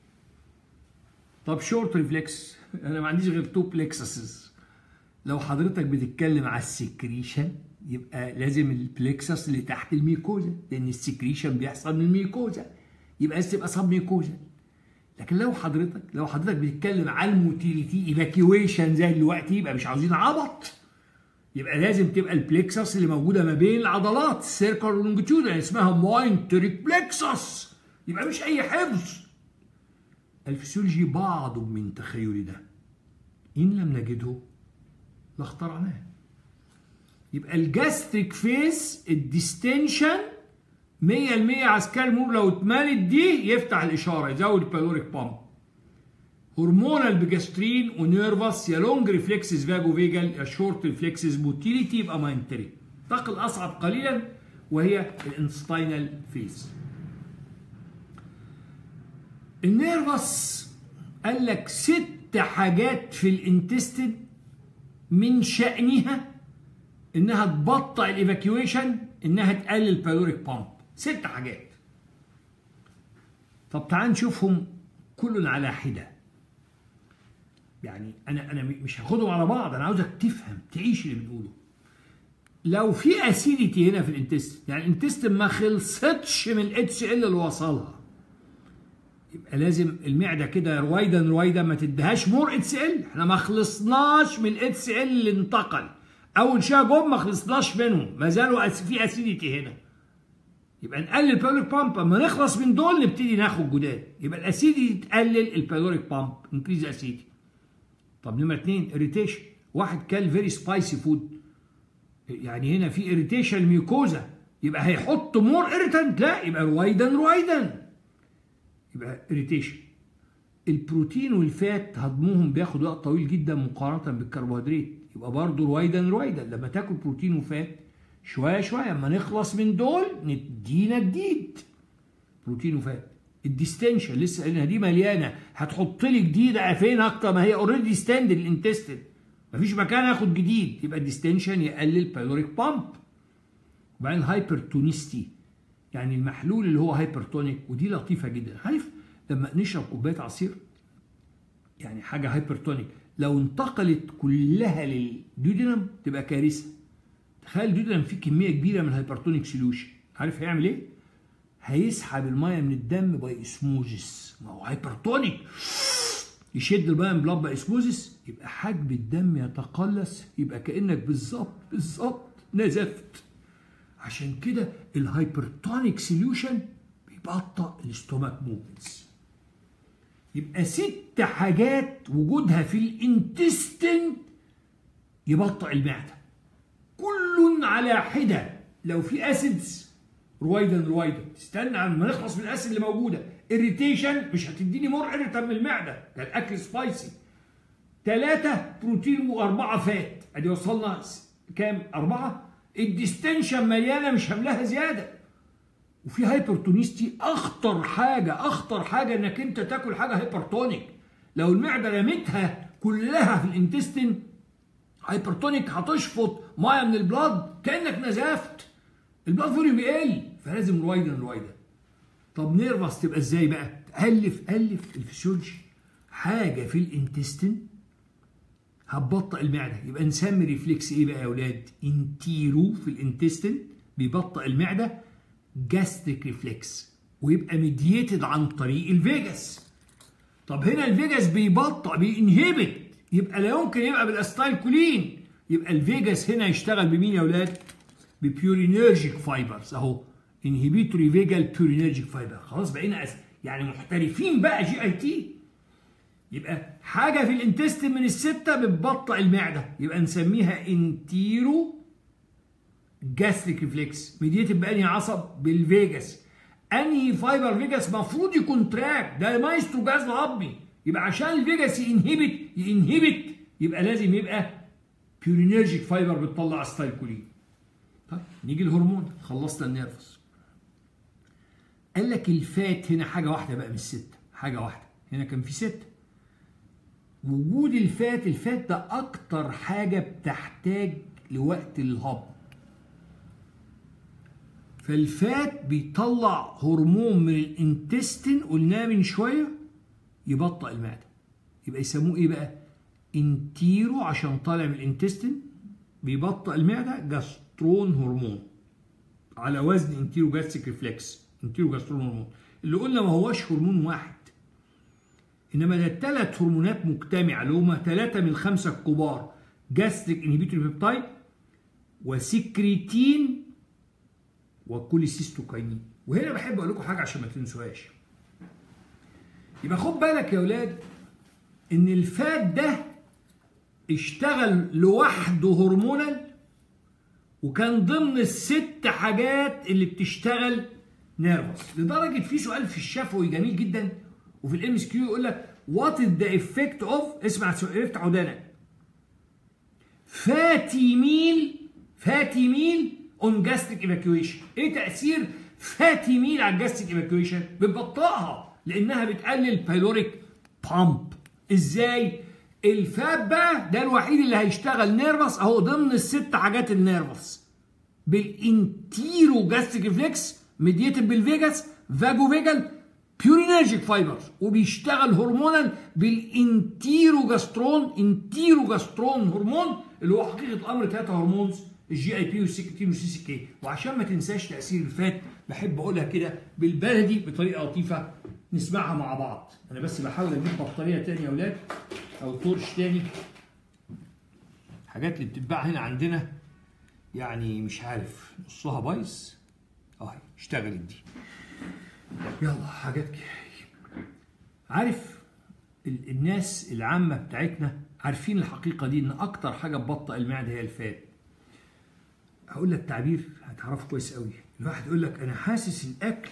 طب شورت ريفلكس انا ما عنديش غير تو بلكسسز لو حضرتك بتتكلم على السكريشن يبقى لازم البلكسس اللي تحت الميكوزا لان السكريشن بيحصل من الميكوزا يبقى لازم تبقى سب ميكوزا لكن لو حضرتك لو حضرتك بتتكلم على الموتيليتي ايفاكيويشن زي دلوقتي يبقى مش عاوزين عبط يبقى لازم تبقى البلكسس اللي موجوده ما بين العضلات سيركل لونجيتيود يعني اسمها ماينتريك بلكسس يبقى مش اي حفظ الفسيولوجي بعض من تخيلي ده ان لم نجده لاخترعناه يبقى الجاستريك فيس الديستنشن 100% عسكري مور لو اتملت دي يفتح الاشاره يزود البالوريك بامب هرمونال بجاسترين ونيرفس يا لونج ريفلكسز فاجو فيجال يا شورت ريفلكسز موتيليتي يبقى ماينتري الطاقه الاصعب قليلا وهي الانستاينال فيز النيرفس قال لك ست حاجات في الانتستين من شأنها انها تبطئ الايفاكيويشن انها تقلل البالوريك بامب ست حاجات طب تعال نشوفهم كل على حده يعني انا انا مش هاخدهم على بعض انا عاوزك تفهم تعيش اللي بنقوله لو في اسيديتي هنا في الانتست يعني الانتست ما خلصتش من الاتش ال اللي وصلها يبقى لازم المعده كده رويدا رويدا ما تديهاش مور اتش ال احنا ما خلصناش من الاتش ال اللي انتقل اول شيء جم ما خلصناش منهم ما زالوا في اسيديتي هنا يبقى نقلل البالوريك بامب اما نخلص من دول نبتدي ناخد جداد يبقى الاسيدي تقلل البالوريك بامب انكريز اسيدي طب نمرة اتنين اريتيشن واحد كال فيري سبايسي فود يعني هنا في اريتيشن ميوكوزا يبقى هيحط مور اريتنت لا يبقى رويدا رويدا يبقى اريتيشن البروتين والفات هضمهم بياخد وقت طويل جدا مقارنه بالكربوهيدرات يبقى برضه رويدا رويدا لما تاكل بروتين وفات شويه شويه اما نخلص من دول ندينا جديد بروتين وفات الديستنشن لسه قايلينها دي مليانه هتحط لي جديده فين اكتر ما هي اوريدي ستاند الانتستين مفيش مكان اخد جديد يبقى الديستنشن يقلل بالوريك بامب وبعدين هايبرتونيستي يعني المحلول اللي هو هايبرتونيك ودي لطيفه جدا عارف لما نشرب كوبايه عصير يعني حاجه هايبرتونيك لو انتقلت كلها للديودينم تبقى كارثه تخيل الديودينم فيه كميه كبيره من الهايبرتونيك سوليوشن عارف هيعمل ايه هيسحب الميه من الدم باي اسموزيس ما هو هايبرتونيك يشد الميه من بلاد باي اسموزيس يبقى حجم الدم يتقلص يبقى كانك بالظبط بالظبط نزفت عشان كده الهايبرتونيك سوليوشن بيبطئ الاستوماك موفمنتس يبقى ست حاجات وجودها في الانتستين يبطئ المعده كل على حده لو في اسيدز رويدا رويدا استنى على ما نخلص من الاسيد اللي موجوده اريتيشن مش هتديني مور اريتم من المعده ده الاكل سبايسي ثلاثة بروتين وأربعة فات أدي وصلنا كام؟ أربعة الديستنشن مليانة مش هملاها زيادة وفي هايبرتونيستي أخطر حاجة أخطر حاجة إنك أنت تاكل حاجة هايبرتونيك لو المعدة رميتها كلها في الانتستين هايبرتونيك هتشفط ميه من البلاد كانك نزفت البلاد فوليوم يقل فلازم رويدا رويدا طب نيرفس تبقى ازاي بقى الف الف الفسيولوجي حاجه في الانتستين هتبطئ المعده يبقى نسمي ريفلكس ايه بقى يا اولاد انتيرو في الانتستين بيبطئ المعده جاستريك ريفلكس ويبقى ميدييتد عن طريق الفيجاس طب هنا الفيجاس بيبطئ بينهبت يبقى لا يمكن يبقى بالاستايل كولين يبقى الفيجاس هنا يشتغل بمين يا اولاد ببيورينيرجيك فايبرز اهو انهبيتوري فيجال بيورينيرجيك فايبر خلاص بقينا أس... يعني محترفين بقى جي اي تي يبقى حاجه في الانتستين من السته بتبطئ المعده يبقى نسميها انتيرو جاستريك ريفلكس ميديتد بانهي عصب بالفيجاس انهي فايبر فيجاس المفروض يكون تراك ده مايسترو جهاز العظمي يبقى عشان الفيجاس ينهبت ينهبت يبقى لازم يبقى بيورينيرجيك فايبر بتطلع استايكولين طيب نيجي الهرمون خلصنا النيرفس قال لك الفات هنا حاجه واحده بقى مش سته حاجه واحده هنا كان في سته وجود الفات الفات ده اكتر حاجه بتحتاج لوقت الهضم فالفات بيطلع هرمون من الانتستين قلناه من شويه يبطئ المعده يبقى يسموه ايه بقى انتيرو عشان طالع من الانتستين بيبطئ المعده جاسترون هرمون على وزن انتيرو جاستيك ريفلكس انتيرو جاسترون هرمون اللي قلنا ما هوش هرمون واحد انما ده ثلاث هرمونات مجتمعه اللي هما ثلاثه من الخمسه الكبار جاستريك انهبيتوري بيبتايد وسكريتين وكوليسيستوكاينين وهنا بحب اقول لكم حاجه عشان ما تنسوهاش يبقى خد بالك يا اولاد ان الفات ده اشتغل لوحده هرمونال وكان ضمن الست حاجات اللي بتشتغل نيرفس لدرجه في سؤال في الشفوي جميل جدا وفي الام اس كيو يقول لك وات از ذا افكت اوف اسمع افتح ودانك فاتي ميل فاتي ميل اون جاستريك ايفاكيويشن ايه تاثير فاتي ميل على الجاستريك ايفاكيويشن بتبطئها لانها بتقلل بايلوريك بامب ازاي الفات بقى ده الوحيد اللي هيشتغل نيرفس اهو ضمن الست حاجات النيرفس بالانتيرو جاستريك ريفلكس ميديتد بالفيجاس فاجو فيجال بيورينرجيك فايبرز وبيشتغل هرمونال بالانتيرو جاسترون انتيرو جاسترون هرمون اللي هو حقيقه الامر ثلاثه هرمونز الجي اي بي والسكتين والسي سي كي وعشان ما تنساش تاثير الفات بحب اقولها كده بالبلدي بطريقه لطيفه نسمعها مع بعض انا بس بحاول اجيب بطاريه تاني يا اولاد او تورش تاني الحاجات اللي بتتباع هنا عندنا يعني مش عارف نصها بايظ اهي اشتغلت دي يلا حاجات كده عارف الناس العامه بتاعتنا عارفين الحقيقه دي ان اكتر حاجه تبطئ المعده هي الفات هقول لك تعبير هتعرفه كويس قوي الواحد يقول لك انا حاسس الاكل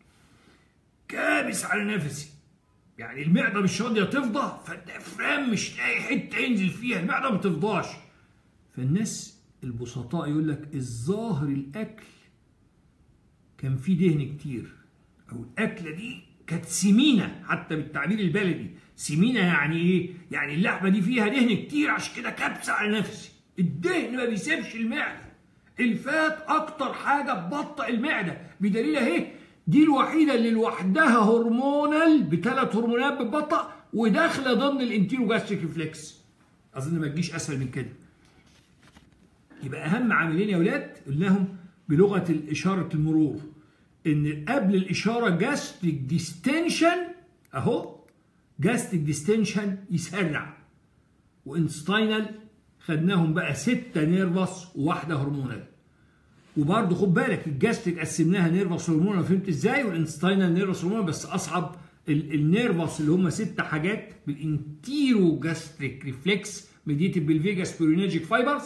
كابس على نفسي يعني المعده مش راضيه تفضى فالدفرام مش لاقي حته ينزل فيها المعده ما بتفضاش فالناس البسطاء يقول لك الظاهر الاكل كان فيه دهن كتير او الاكله دي كانت سمينه حتى بالتعبير البلدي سمينه يعني ايه يعني اللحمه دي فيها دهن كتير عشان كده كبسه على نفسي الدهن ما بيسيبش المعده الفات اكتر حاجه تبطئ المعده بدليل اهي دي الوحيده اللي لوحدها هرمونال بثلاث هرمونات بتبطئ وداخله ضمن الانتيرو جاستريك ريفلكس اظن ما تجيش اسهل من كده يبقى اهم عاملين يا اولاد قلناهم بلغه اشاره المرور ان قبل الاشاره جاستريك ديستنشن اهو جاستريك ديستنشن يسرع وانستاينال خدناهم بقى ستة نيرفس وواحدة هرمونال وبرضه خد بالك الجاستريك قسمناها نيرفس هرمونال فهمت ازاي والانستاينال نيرفس هرمونال بس اصعب النيرفس اللي هم ست حاجات بالانتيرو جاستريك ريفلكس ميديتد بالفيجاس بيورينيرجيك فايبرز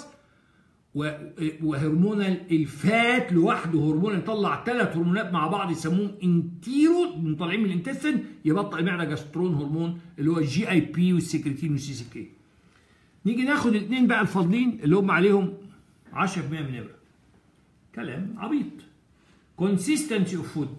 وهرمونال الفات لوحده هرمون يطلع ثلاث هرمونات مع بعض يسموهم انتيرو طالعين من الانتستين يبطئ المعده جاسترون هرمون اللي هو الجي اي بي والسكرتين والسي سي كي نيجي ناخد الاثنين بقى الفاضلين اللي هم عليهم 10% من نبره كلام عبيط consistency اوف فود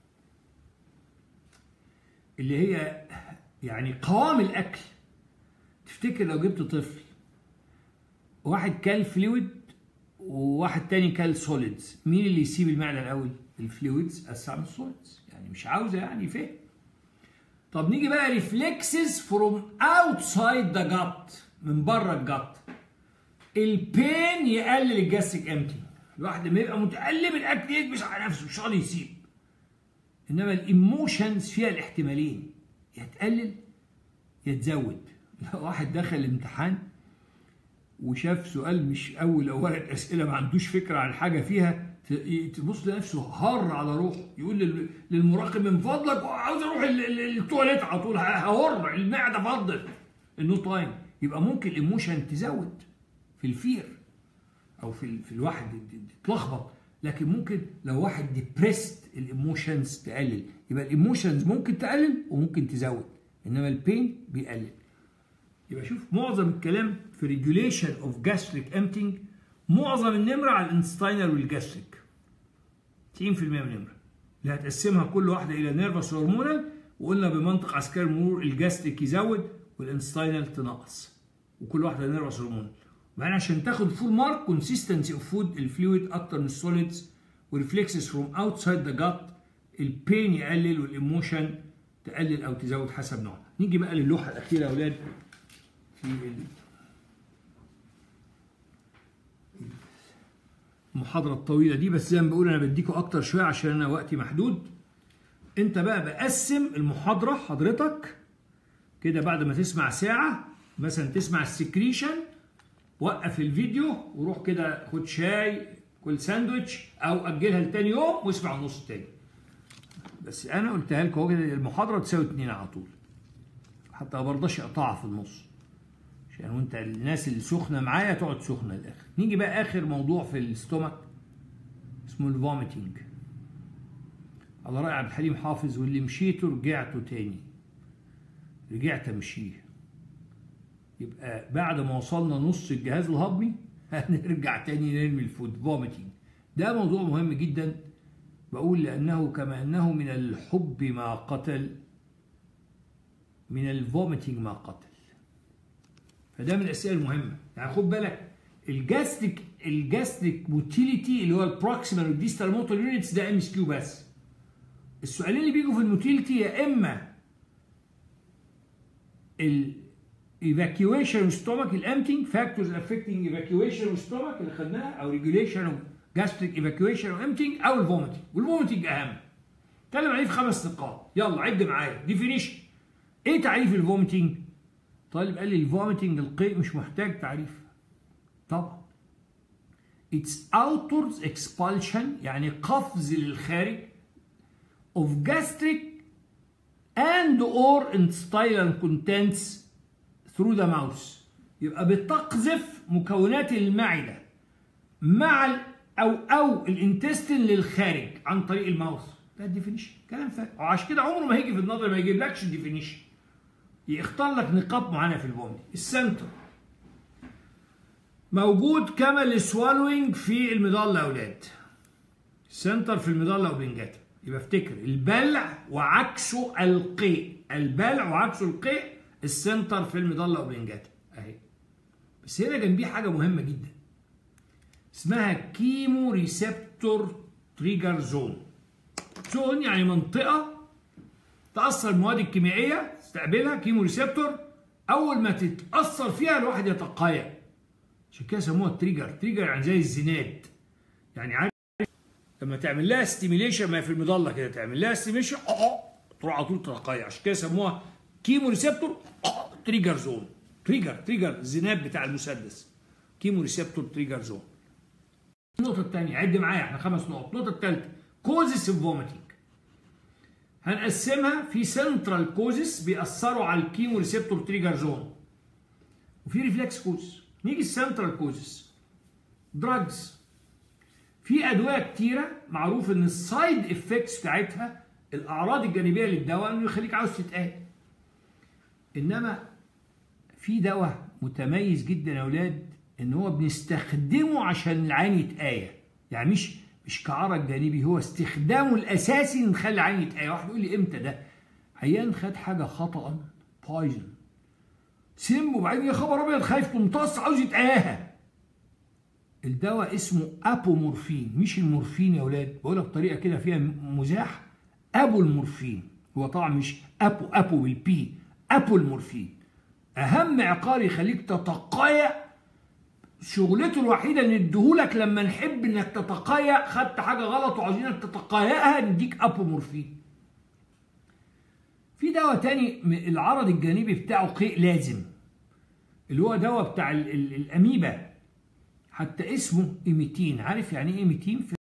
اللي هي يعني قوام الاكل تفتكر لو جبت طفل واحد كل فلويد وواحد تاني كل سوليدز مين اللي يسيب المعده الاول الفلويدز اسرع من السوليدز يعني مش عاوزه يعني فهم طب نيجي بقى ريفلكسز فروم اوتسايد ذا جات من بره الجات البين يقلل الجاستريك امتي الواحد لما يبقى متألم الاكل يكبس على نفسه مش راضي يسيب انما الايموشنز فيها الاحتمالين يا تقلل يا تزود لو واحد دخل الامتحان وشاف سؤال مش اول او ورقه اسئله ما عندوش فكره عن حاجه فيها تبص لنفسه هر على روحه يقول للمراقب من فضلك عاوز اروح التواليت على طول ههر المعده فضت النو تايم يبقى ممكن الايموشن تزود في الفير او في في الواحد تتلخبط لكن ممكن لو واحد ديبريست الايموشنز تقلل يبقى الايموشنز ممكن تقلل وممكن تزود انما البين بيقلل يبقى شوف معظم الكلام في ريجوليشن اوف جاستريك امتنج معظم النمره على الانستاينر والجاستريك 90% من النمره اللي هتقسمها كل واحده الى نيرفس هرمونال وقلنا بمنطق عسكري المرور الجاستريك يزود والانستاينال تنقص وكل واحده نيرفس هرمونال وبعدين عشان تاخد فول مارك كونسيستنسي اوف فود الفلويد اكتر من السوليدز والريفلكسز فروم اوتسايد ذا جات البين يقلل والايموشن تقلل او تزود حسب نوعها نيجي بقى للوحه الاخيره يا اولاد في المحاضره الطويله دي بس زي ما بقول انا بديكوا اكتر شويه عشان انا وقتي محدود انت بقى بقسم المحاضره حضرتك كده بعد ما تسمع ساعه مثلا تسمع السكريشن وقف الفيديو وروح كده خد شاي كل ساندوتش او اجلها لتاني يوم واسمع النص التاني بس انا قلتها لكم كده المحاضره تساوي اتنين على طول حتى ما برضاش اقطعها في النص عشان وانت الناس اللي سخنه معايا تقعد سخنه للاخر نيجي بقى اخر موضوع في الاستومك اسمه الفوميتنج على راي عبد الحليم حافظ واللي مشيته رجعته تاني رجعت امشيه يبقى بعد ما وصلنا نص الجهاز الهضمي هنرجع تاني نرمي الفود فوميتنج ده موضوع مهم جدا بقول لأنه كما أنه من الحب ما قتل من الفوميتنج ما قتل فده من الأسئلة المهمة يعني خد بالك الجاستريك الجاستريك موتيليتي اللي هو البروكسيمال والديستال موتور يونتس ده ام اس كيو بس السؤالين اللي بيجوا في الموتيليتي يا اما ال evacuation stomach الامتنج factors affecting evacuation stomach اللي خدناها او regulation of gastric evacuation او emptying او الفوميتنج والفوميتنج اهم اتكلم عليه في خمس نقاط يلا عد معايا ديفينيشن ايه تعريف الفوميتنج طالب قال لي الفوميتنج القيء مش محتاج تعريف طبعا It's outwards expulsion يعني قفز للخارج of gastric and or intestinal contents through the mouth يبقى بتقذف مكونات المعدة مع ال أو أو الانتستين للخارج عن طريق الماوث ده الديفينيشن كلام فارغ وعشان كده عمره ما هيجي في النظر ما يجيبلكش الديفينيشن يختار لك نقاط معينة في البومدي السنتر موجود كما السوالوينج في المظلة يا أولاد السنتر في المظلة وبنجاتا يبقى افتكر البلع وعكسه القيء البلع وعكسه القيء السنتر في المظله وبنجاتا اهي بس هنا جنبيه حاجه مهمه جدا اسمها كيمو ريسبتور تريجر زون زون يعني منطقه تاثر المواد الكيميائيه تستقبلها كيمو ريسبتور اول ما تتاثر فيها الواحد يتقايا عشان كده سموها تريجر تريجر يعني زي الزناد يعني عارف لما تعمل لها ستيميليشن ما في المظله كده تعمل لها ستيميليشن تروح على طول تتقايا عشان كده سموها كيمو ريسبتور تريجر زون تريجر تريجر الزناب بتاع المسدس كيمو ريسبتور تريجر زون النقطة الثانية عد معايا احنا خمس نقط، النقطة الثالثة كوزس فوميتنج هنقسمها في سنترال كوزس بيأثروا على الكيمو ريسبتور تريجر زون وفي ريفلكس كوزس نيجي السنترال كوزس دراجز في ادويه كتيره معروف ان السايد افكتس بتاعتها الاعراض الجانبيه للدواء انه يخليك عاوز تتقال انما في دواء متميز جدا يا اولاد ان هو بنستخدمه عشان العين يتآية يعني مش مش كعرض جانبي هو استخدامه الاساسي نخلي العين يتآية واحد يقول لي امتى ده عيان خد حاجه خطا بايزن سم وبعدين يا خبر ابيض خايف تمتص عاوز يتآيها الدواء اسمه ابومورفين مش المورفين يا اولاد بقولها بطريقه كده فيها مزاح ابو المورفين هو طبعا مش ابو ابو بالبي ابو المورفين اهم عقار يخليك تتقايا شغلته الوحيده ان نديهولك لما نحب انك تتقايا خدت حاجه غلط وعاوزينك تتقاياها نديك ابو مورفين في دواء تاني العرض الجانبي بتاعه قيء لازم اللي هو دواء بتاع ال ال الاميبا حتى اسمه ايميتين عارف يعني ايه ايميتين